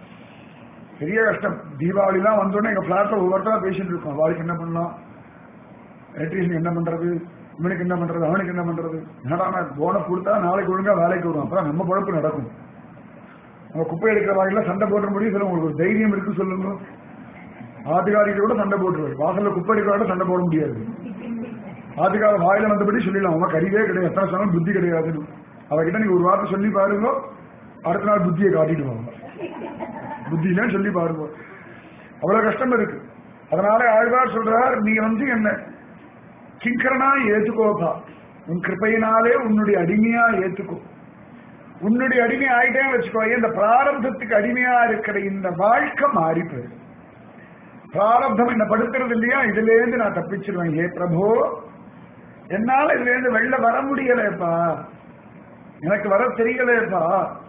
பெரிய கஷ்டம் தீபாவளிலாம் வந்தோடனே எங்க பிளாட்ல ஒவ்வொருத்தரா பேசிட்டு இருக்கோம் அவளுக்கு என்ன பண்ணலாம் எலக்ட்ரீஷியன் என்ன பண்றது இவனுக்கு என்ன பண்றது அவனுக்கு என்ன பண்றது என்னடா போனஸ் கொடுத்தா நாளைக்கு ஒழுங்கா வேலைக்கு வரும் அப்புறம் நம்ம பொழப்பு நடக்கும் நம்ம குப்பை எடுக்கிற வாயில சண்டை போடுற முடியும் சொல்ல உங்களுக்கு ஒரு தைரியம் இருக்கு சொல்லுங்க ஆத்துக்காரிக்கு கூட சண்டை போட்டுருவாரு வாசல்ல குப்பை எடுக்கிற சண்டை போட முடியாது ஆத்துக்கார வாயில வந்தபடி சொல்லிடலாம் அவன் கறிவே கிடையாது எத்தனை சொன்னாலும் புத்தி கிடையாதுன்னு அவகிட்ட நீங்க ஒரு வார்த்தை சொல்லி பாருங்க அடுத்த நாள் புத்தியை காட்டிடுவாங்க புத்தியில சொல்லி பாருங்க அவ்வளவு கஷ்டம் இருக்கு அதனால ஆழ்வார் சொல்றார் நீ வந்து என்ன கிங்கரனா ஏத்துக்கோப்பா உன் கிருப்பையினாலே உன்னுடைய அடிமையா ஏத்துக்கோ உன்னுடைய அடிமை ஆயிட்டே வச்சுக்கோ இந்த பிராரப்தத்துக்கு அடிமையா இருக்கிற இந்த வாழ்க்கை மாறி போயிடும் பிராரப்தம் என்ன படுத்துறது இல்லையா இதுல இருந்து நான் தப்பிச்சிருவேன் ஏ பிரபு என்னால இதுல இருந்து வெளில வர முடியலப்பா எனக்கு வர தெரியலப்பா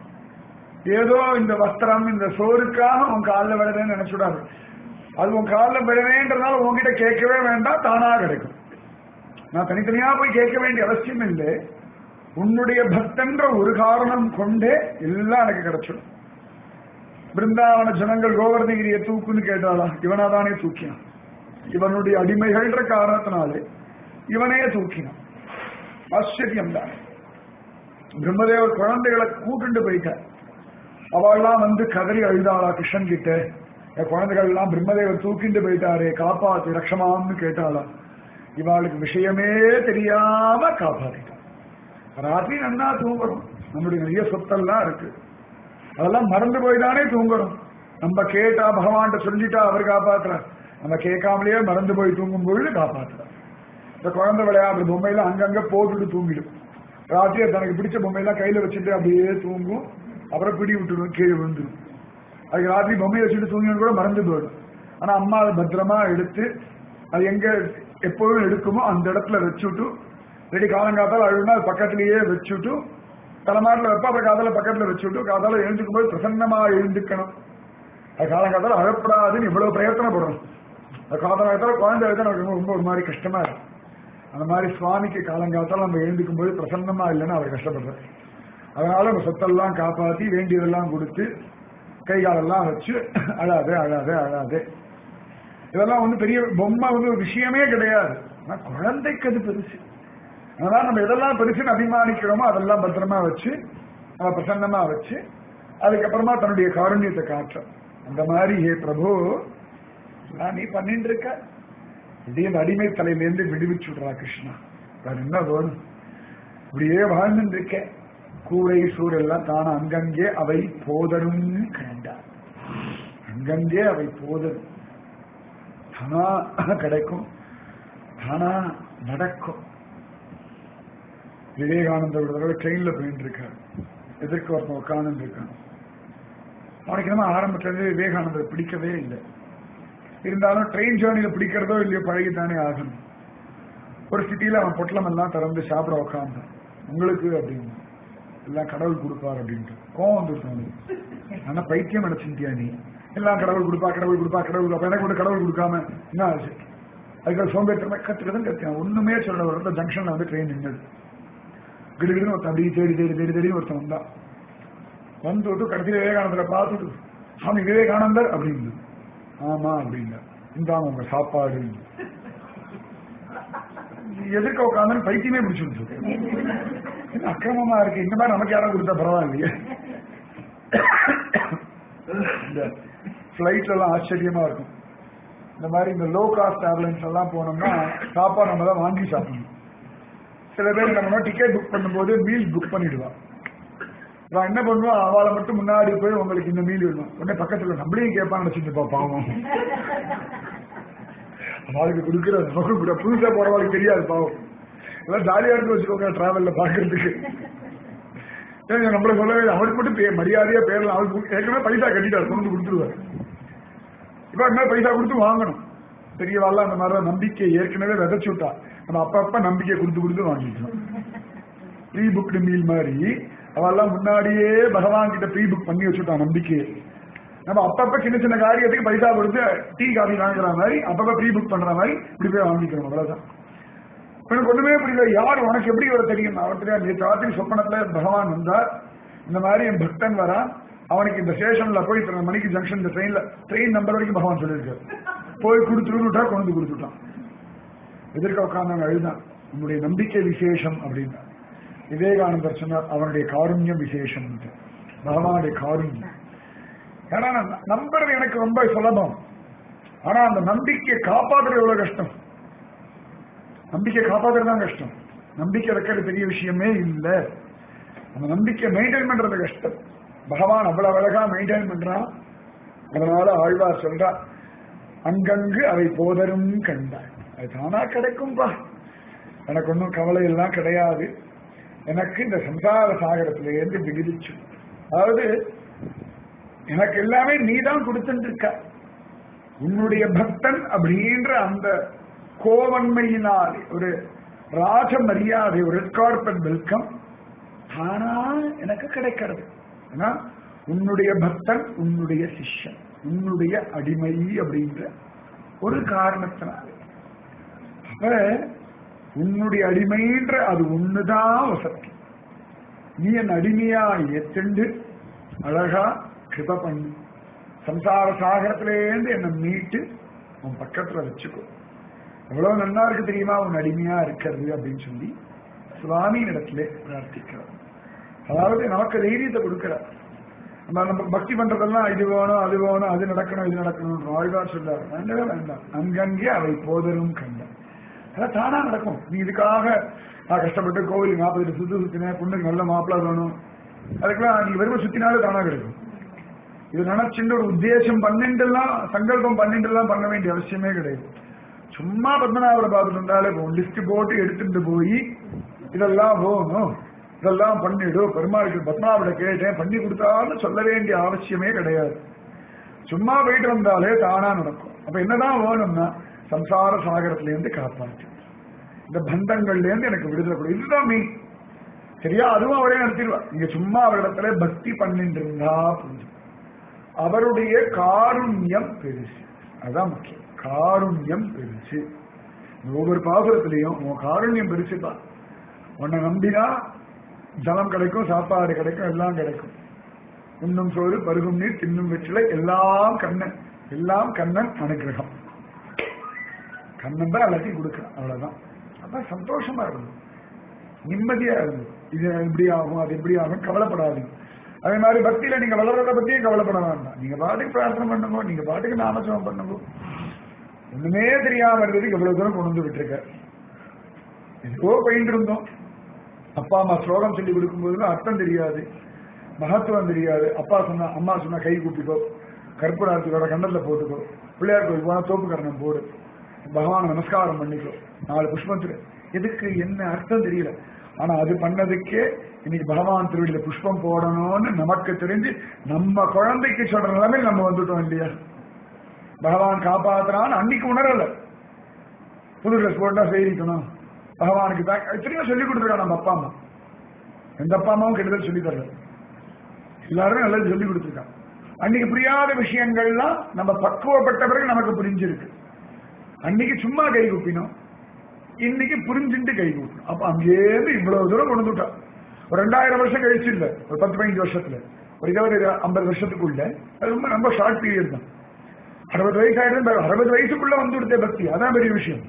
ஏதோ இந்த வஸ்திரம் இந்த சோறுக்காக உன் காலில் விழறேன்னு நினைச்சுடாது அது உன் காலில் விழவேன்றதுனால உன்கிட்ட கேட்கவே வேண்டாம் தானா கிடைக்கும் நான் தனித்தனியா போய் கேட்க வேண்டிய அவசியம் இல்லை உன்னுடைய பக்தன்ற ஒரு காரணம் கொண்டே எல்லாம் எனக்கு கிடைச்சிடும் பிருந்தாவன ஜனங்கள் கோவர்தகிரியை தூக்குன்னு கேட்டாளா இவனாதானே தூக்கினான் இவனுடைய அடிமைகள்ன்ற காரணத்தினாலே இவனே தூக்கினான் ஆச்சரியம் தான் பிரம்மதேவர் குழந்தைகளை கூட்டுண்டு போயிட்டார் அவள்லாம் வந்து கதறி அழுதாளா கிருஷ்ணன் கிட்ட என் குழந்தைகள் எல்லாம் பிரம்மதேவர் தூக்கிண்டு போயிட்டாரே காப்பாத்து ரக்ஷமான்னு கேட்டாளா இவாளுக்கு விஷயமே தெரியாம காப்பாத்திட்டான் ராத்திரி நன்னா தூங்குறோம் நம்முடைய நிறைய சொத்தெல்லாம் இருக்கு அதெல்லாம் மறந்து போய் தானே தூங்குறோம் நம்ம கேட்டா பகவான்கிட்ட சொல்லிட்டா அவர் காப்பாத்துறார் நம்ம கேட்காமலேயே மறந்து போய் தூங்கும் பொழுது காப்பாத்துறார் இந்த குழந்தை விளையாடுற பொம்மையெல்லாம் அங்கங்க போட்டுட்டு தூங்கிடும் ராத்திரி தனக்கு பிடிச்ச பொம்மையெல்லாம் கையில வச்சுட்டு அப்படியே தூங்கும் அப்புறம் பிடி விட்டுடும் கீழே விழுந்துடும் அதுக்கு ராத்திரி பொம்மையை வச்சுட்டு தூங்கினு கூட மறந்து போயிடும் ஆனா அம்மா அதை பத்திரமா எடுத்து அது எங்க எப்போதும் எடுக்குமோ அந்த இடத்துல வச்சுட்டு ரெடி காலங்காத்தால அழுகுனா அது பக்கத்திலேயே வச்சுட்டு தலைமாட்டில் வைப்பா அப்புறம் காதால பக்கத்துல வச்சுட்டு காதால எழுந்துக்கும் போது பிரசன்னமா எழுந்துக்கணும் அது காலங்காத்தால அழப்படாதுன்னு இவ்வளவு பிரயத்தனப்படணும் அது காலங்காத்தால குழந்தை எழுத நமக்கு ரொம்ப ரொம்ப ஒரு மாதிரி கஷ்டமா இருக்கும் அந்த மாதிரி சுவாமிக்கு காலங்காத்தால நம்ம எழுந்துக்கும் போது பிரசன்னமா இல்லைன்னு அவர் கஷ்டப்படுறாரு அதனால நம்ம சொத்தெல்லாம் காப்பாத்தி வேண்டியதெல்லாம் கொடுத்து கை காலெல்லாம் வச்சு அழாதே அழாதே அழாதே இதெல்லாம் வந்து பெரிய பொம்மை வந்து ஒரு விஷயமே கிடையாது ஆனா குழந்தைக்கு அது பெருசு அதனால நம்ம எதெல்லாம் பெருசுன்னு அபிமானிக்கிறோமோ அதெல்லாம் பத்திரமா வச்சு நம்ம பிரசன்னமா வச்சு அதுக்கப்புறமா தன்னுடைய காருண்யத்தை காட்டுறோம் அந்த மாதிரி ஹே பிரபு இதெல்லாம் நீ பண்ணிட்டு இருக்க இப்படியே இந்த அடிமை தலையிலேருந்து விடுவிச்சு விடுறா கிருஷ்ணா வேற என்ன வேணும் இப்படியே வாழ்ந்துட்டு இருக்கேன் கூரை சூழெல்லாம் தான அங்கங்கே அவை போதரும் கண்டார் அங்கங்கே அவை போதரும் தானா கிடைக்கும் தானா நடக்கும் விவேகானந்த ஒரு தடவை ட்ரெயின்ல போயிட்டு இருக்காரு எதிர்க்க ஒருத்தன் உட்கார்ந்து இருக்கான் அவனுக்கு என்னமோ ஆரம்பத்துல விவேகானந்தர் பிடிக்கவே இல்லை இருந்தாலும் ட்ரெயின் ஜேர்னியில பிடிக்கிறதோ இல்லையோ பழகித்தானே ஆகணும் ஒரு சிட்டியில அவன் பொட்டலம் எல்லாம் திறந்து சாப்பிட உட்காந்தான் உங்களுக்கு அப்படின்னு எல்லாம் கடவுள் கொடுப்பார் அப்படின்ட்டு கோவம் வந்துருச்சு அவனுக்கு ஆனா பைத்தியம் நினைச்சுட்டியா நீ எல்லாம் கடவுள் கொடுப்பா கடவுள் கொடுப்பா கடவுள் கொடுப்பா எனக்கு மட்டும் கடவுள் கொடுக்காம என்ன ஆச்சு அதுக்கு சோம்பேற்றமா கத்துக்கதான் கத்தியான் ஒண்ணுமே சொல்ல ஒரு ஜங்ஷன்ல வந்து ட்ரெயின் நின்றுது கிடுகிடுன்னு ஒருத்தன் அப்படியே தேடி தேடி தேடி தேடி ஒருத்தன் வந்தான் வந்து விட்டு கடைசியில் விவேகானந்தரை பார்த்துட்டு சாமி விவேகானந்தர் அப்படின்னு ஆமா அப்படிங்க இந்தாங்க உங்க சாப்பாடு எதிர்க்க உட்காந்து பைத்தியமே பிடிச்சிருச்சு என்ன அக்கிரமமா இருக்கு இந்த மாதிரி நமக்கு யாரும் கொடுத்தா பரவாயில்லையே இந்த பிளைட்ல எல்லாம் ஆச்சரியமா இருக்கும் இந்த மாதிரி இந்த லோ காஸ்ட் ஏர்லைன்ஸ் எல்லாம் போனோம்னா சாப்பாடு நம்ம தான் வாங்கி சாப்பிடணும் சில பேர் நம்ம டிக்கெட் புக் பண்ணும்போது மீல் புக் பண்ணிடுவான் நான் என்ன பண்ணுவேன் அவளை மட்டும் முன்னாடி போய் உங்களுக்கு இந்த மீல் வேணும் உடனே பக்கத்துல நம்மளையும் கேட்பான்னு நினைச்சிட்டு பாவம் அவளுக்கு கொடுக்குற நமக்கு கூட புதுசா போறவாளுக்கு தெரியாது பாவம் எல்லாம் ஜாலியா இருந்து வச்சுக்கோங்க டிராவல்ல பாக்குறதுக்கு ஏங்க நம்மள சொல்லவே இல்லை. அவருக்கு மட்டும் பே- மரியாதையா பேர்ல அவருக்கு ஏற்கனவே பைசா கட்டிட்டாரு கொண்டு கொடுத்துருவாரு இப்ப என்ன பைசா கொடுத்து வாங்கணும் பெரியவாள்லாம் அந்த மாதிரி நம்பிக்கை ஏற்கனவே விதைச்சு விட்டா நம்ம அப்பப்ப நம்பிக்கை கொடுத்து கொடுத்து வாங்கிக்கணும் ப்ரீ புக்டு மீல் மாதிரி அவெல்லாம் முன்னாடியே பகவான் கிட்ட ப்ரீ புக் பண்ணி வச்சுட்டான் நம்பிக்கையை நம்ம அப்பப்ப சின்ன சின்ன காரியத்துக்கு பைசா கொடுத்து டீ காஃபி வாங்குற மாதிரி அப்பப்ப ப்ரீ புக் பண்ற மாதிரி இப்படி போய் வாங்கிக்கணும் அவ்வளவுதான் எனக்கு ஒண்ணுமே புரியல யார் உனக்கு எப்படி வர தெரியும் அவர்கிட்ட நேற்று ராத்திரி சொப்பனத்துல பகவான் வந்தார் இந்த மாதிரி என் பக்தன் வரா அவனுக்கு இந்த ஸ்டேஷன்ல போய் இத்தனை மணிக்கு ஜங்ஷன் இந்த ட்ரெயின்ல ட்ரெயின் நம்பர் வரைக்கும் பகவான் சொல்லியிருக்காரு போய் கொடுத்துருட்டா கொண்டு வந்து கொடுத்துட்டான் எதிர்க்க உட்கார்ந்தவங்க அழுதான் உன்னுடைய நம்பிக்கை விசேஷம் அப்படின்னா விவேகானந்தர் சொன்னார் அவனுடைய காருண்யம் விசேஷம் பகவானுடைய காருண்யம் ஏன்னா நான் நம்புறது எனக்கு ரொம்ப சுலபம் ஆனா அந்த நம்பிக்கையை காப்பாற்றுறது எவ்வளவு கஷ்டம் நம்பிக்கை காப்பாற்றுறது தான் கஷ்டம் நம்பிக்கை வைக்கிறது பெரிய விஷயமே இல்லை அந்த நம்பிக்கை மெயின்டைன் பண்றது கஷ்டம் பகவான் அவ்வளவு அழகா மெயின்டைன் பண்றான் அதனால ஆழ்வார் சொல்றா அங்கங்கு அவை போதரும் கண்டாய் அது தானா கிடைக்கும்பா எனக்கு ஒன்றும் கவலை எல்லாம் கிடையாது எனக்கு இந்த சம்சார சாகரத்திலேருந்து விடுவிச்சு அதாவது எனக்கு எல்லாமே நீ தான் கொடுத்துட்டு இருக்க உன்னுடைய பக்தன் அப்படின்ற அந்த கோவன்மையினாலே ஒரு ராஜ மரியாதை ஒரு ரெட் கார்பெட் வெல்கம் தானா எனக்கு கிடைக்கிறது ஏன்னா உன்னுடைய பக்தன் உன்னுடைய சிஷ்யன் உன்னுடைய அடிமை அப்படின்ற ஒரு காரணத்தினாலே அப்ப உன்னுடைய அடிமைன்ற அது ஒண்ணுதான் வசதி நீ என் அடிமையா ஏத்துண்டு அழகா கிருப பண்ணி சம்சார சாகரத்திலேருந்து என்னை மீட்டு உன் பக்கத்துல வச்சுக்கோ எவ்வளவு நல்லா இருக்கு தெரியுமா உன் அடிமையா இருக்கிறது அப்படின்னு சொல்லி சுவாமி இடத்துல பிரார்த்திக்கிறோம் அதாவது நமக்கு தைரியத்தை கொடுக்கிறார் நம்ம நம்ம பக்தி பண்றதெல்லாம் இது வேணும் அது வேணும் அது நடக்கணும் இது நடக்கணும் ஆழ்வார் சொல்றாரு வேண்டவே வேண்டாம் அங்கங்கே அவை போதரும் கண்டன் அதான் தானா நடக்கும் நீ இதுக்காக நான் கஷ்டப்பட்டு கோவில் நாற்பது சுத்து சுத்தினேன் பொண்ணுக்கு நல்ல மாப்பிள்ளை வேணும் அதுக்கெல்லாம் நீ வெறும் சுத்தினாலே தானா கிடைக்கும் இது நினைச்சுட்டு ஒரு உத்தேசம் பன்னெண்டுலாம் சங்கல்பம் பன்னெண்டுலாம் பண்ண வேண்டிய அவசியமே கிடையாது சும்மா பத்மநாபரை பார்த்துட்டு இருந்தாலே போகும் லிஸ்ட் போட்டு எடுத்துட்டு போய் இதெல்லாம் போகணும் இதெல்லாம் பண்ணிடு பெருமாளுக்கு பத்மநாபரை கேட்டேன் பண்ணி கொடுத்தான்னு சொல்ல வேண்டிய அவசியமே கிடையாது சும்மா போயிட்டு வந்தாலே தானா நடக்கும் அப்ப என்னதான் வேணும்னா சம்சார சாகரத்திலேருந்து காப்பாற்று இந்த பந்தங்கள்ல இருந்து எனக்கு விடுதலை கொடு இதுதான் மீன் சரியா அதுவும் அவரே நடத்திடுவா நீங்க சும்மா அவரிடத்துல பக்தி பண்ணிட்டு இருந்தா போதும் அவருடைய காருண்யம் பெருசு அதான் முக்கியம் காருண்யம் பெருசு ஒவ்வொரு பாசுரத்திலையும் உன் காருண்யம் பெருசுப்பா உன்னை நம்பினா ஜலம் கிடைக்கும் சாப்பாடு கிடைக்கும் எல்லாம் கிடைக்கும் உண்ணும் சோறு பருகும் நீர் தின்னும் வெற்றிலை எல்லாம் கண்ணன் எல்லாம் கண்ணன் அனுகிரகம் கண்ணன் தான் எல்லாத்தையும் கொடுக்குறான் அவ்வளவுதான் அதான் சந்தோஷமா இருந்தது நிம்மதியா இருந்தது இது இப்படி ஆகும் அது இப்படி ஆகும் கவலைப்படாதீங்க அதே மாதிரி பக்தியில நீங்க வளர்றத பத்தியும் கவலைப்பட வேண்டாம் நீங்க பாட்டுக்கு பிரார்த்தனை பண்ணுங்க நீங்க பாட்டுக்கு நாமஜபம் பண்ணுங்க ஒண்ணுமே தெரியாம இருந்ததுக்கு எவ்வளவு தூரம் கொண்டு வந்து விட்டுருக்க ஏதோ பயின்று இருந்தோம் அப்பா அம்மா ஸ்லோகம் சொல்லி கொடுக்கும்போது அர்த்தம் தெரியாது மகத்துவம் தெரியாது அப்பா சொன்னா அம்மா சொன்னா கை கூப்பிக்கோ கற்பூரார்த்தியோட கண்டத்துல போட்டுக்கோ பிள்ளையார் கோயில் போனா தோப்பு கரணம் போடு பகவான நமஸ்காரம் பண்ணிக்கோ நாலு புஷ்பத்துல எதுக்கு என்ன அர்த்தம் தெரியல ஆனா அது பண்ணதுக்கே இன்னைக்கு பகவான் திருவடியில புஷ்பம் போடணும்னு நமக்கு தெரிஞ்சு நம்ம குழந்தைக்கு சொல்ற நிலைமையில் நம்ம வந்துட்டோம் இல்லையா பகவான் காப்பாத்துறான்னு அன்னைக்கு உணரல புது ட்ரெஸ் போட்டா செய்திக்கணும் பகவானுக்கு தான் எத்தனையோ சொல்லி கொடுத்துருக்காங்க நம்ம அப்பா அம்மா எந்த அப்பா அம்மாவும் கெடுதல் சொல்லி தரல எல்லாருமே நல்லது சொல்லி கொடுத்துருக்காங்க அன்னைக்கு புரியாத விஷயங்கள்லாம் நம்ம பக்குவப்பட்ட பிறகு நமக்கு புரிஞ்சிருக்கு அன்னைக்கு சும்மா கை குப்பினோம் இன்னைக்கு புரிஞ்சுட்டு கை கூட்டணும் அப்ப அங்கேருந்து இவ்வளவு தூரம் கொண்டு வந்துட்டா ஒரு ரெண்டாயிரம் வருஷம் கழிச்சு இல்ல ஒரு பத்து பதினஞ்சு வருஷத்துல ஒரு இருபது ஐம்பது வருஷத்துக்குள்ள அது ரொம்ப ரொம்ப ஷார்ட் பீரியட் தான் அறுபது வயசு ஆயிரம் அறுபது வயசுக்குள்ள வந்து கொடுத்த பக்தி அதான் பெரிய விஷயம்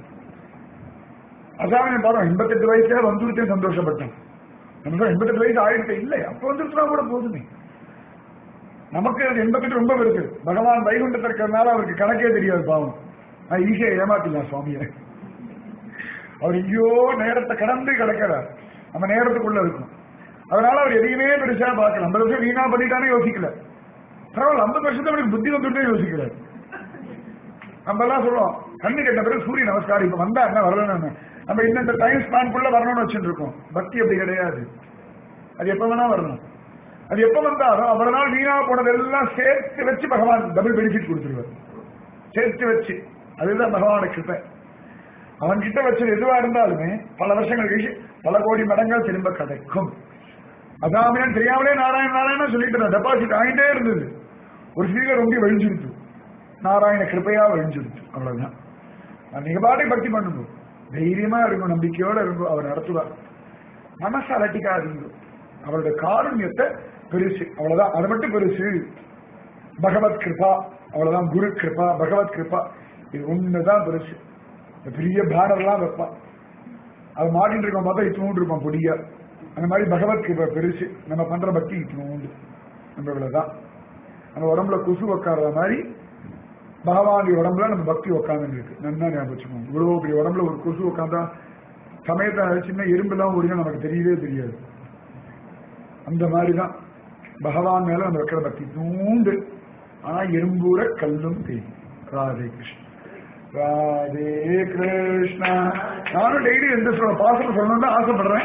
அதான் பாருங்க எண்பத்தெட்டு வயசுல வந்து கொடுத்தேன் சந்தோஷப்பட்டேன் நம்ம எண்பத்தெட்டு வயசு ஆயிடுச்சு இல்லை அப்ப வந்துருச்சுனா கூட போதுமே நமக்கு அது எண்பத்தெட்டு ரொம்ப பெருசு பகவான் வைகுண்டத்தில் இருக்கிறதுனால அவருக்கு கணக்கே தெரியாது பாவம் நான் ஈஸியா ஏமாத்திடலாம் சுவாமியை அவர் எங்கேயோ நேரத்தை கடந்து கிடக்கிறார் நம்ம நேரத்துக்குள்ள இருக்கும் அதனால அவர் எதையுமே பெருசா பார்க்கல ஐம்பது வருஷம் வீணா பண்ணிட்டானே யோசிக்கல பரவாயில்ல ஐம்பது வருஷத்துல அவருக்கு புத்தி வந்துட்டே யோசிக்கிறார் நம்ம எல்லாம் சொல்லுவோம் கண்ணு கெட்ட பிறகு சூரிய நமஸ்காரம் இப்ப வந்தா என்ன வரலன்னு நம்ம இந்த டைம் ஸ்பான்குள்ள வரணும்னு வச்சுட்டு இருக்கோம் பக்தி அப்படி கிடையாது அது எப்ப வேணா வரணும் அது எப்ப வந்தாலும் அவ்வளவு நாள் வீணா போனதெல்லாம் சேர்த்து வச்சு பகவான் டபுள் பெனிஃபிட் கொடுத்துருவார் சேர்த்து வச்சு அதுதான் பகவான கிருப்பை அவன் கிட்ட வச்சது எதுவா இருந்தாலுமே பல வருஷங்கள் கழிச்சு பல கோடி மடங்கள் திரும்ப கிடைக்கும் அதாமே தெரியாமலே நாராயண நாராயண சொல்லிட்டு டெபாசிட் ஆகிட்டே இருந்தது ஒரு சீக்கிரம் ரொம்ப வழிஞ்சிருச்சு நாராயண கிருப்பையா வழிஞ்சிருச்சு அவ்வளவுதான் நீங்க பாட்டை பக்தி பண்ணுங்க தைரியமா இருக்கும் நம்பிக்கையோட இருக்கும் அவர் நடத்துவார் மனசு அலட்டிக்காதீங்க அவருடைய காருண்யத்தை பெருசு அவ்வளவுதான் அது மட்டும் பெருசு பகவத் கிருபா அவ்வளவுதான் குரு கிருபா பகவத் கிருபா இது ஒண்ணுதான் பெருசு இந்த பெரிய பேனர்லாம் வைப்பான் அது மாட்டின்னு இருக்கோம் பார்த்தா இத்தனோண்டு இருப்பான் பொடியா அந்த மாதிரி பகவத் கிருபா பெருசு நம்ம பண்ற பக்தி இத்தனோண்டு நம்ம இவ்வளவுதான் நம்ம உடம்புல குசு உட்கார்ற மாதிரி பகவானுடைய உடம்புல நம்ம பக்தி உட்காந்து இருக்கு நல்லா ஞாபகம் வச்சுக்கோங்க இவ்வளவு பெரிய உடம்புல ஒரு கொசு உட்காந்தா சமயத்தை சின்ன எறும்பெல்லாம் ஓடினா நமக்கு தெரியவே தெரியாது அந்த மாதிரிதான் பகவான் மேல நம்ம வைக்கிற பக்தி தூண்டு ஆனா எறும்பூர கல்லும் தெரியும் ராதே கிருஷ்ணா ராதே கிருஷ்ணா நானும் டெய்லி எந்த சொல்ல பாசனம் சொல்லணும்னு தான் ஆசைப்படுறேன்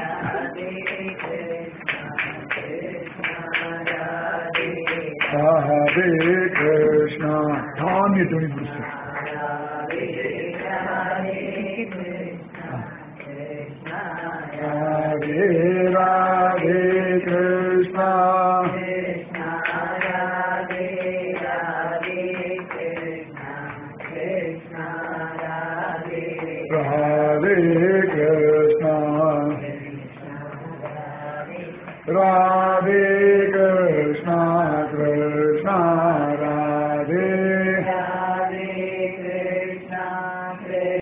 ராதே கிருஷ்ணா தாமிய துணி பிடிச்சு ராதே ராதே கிருஷ்ணா ராதே கிருஷ்ணா ராதே கிருஷ்ணா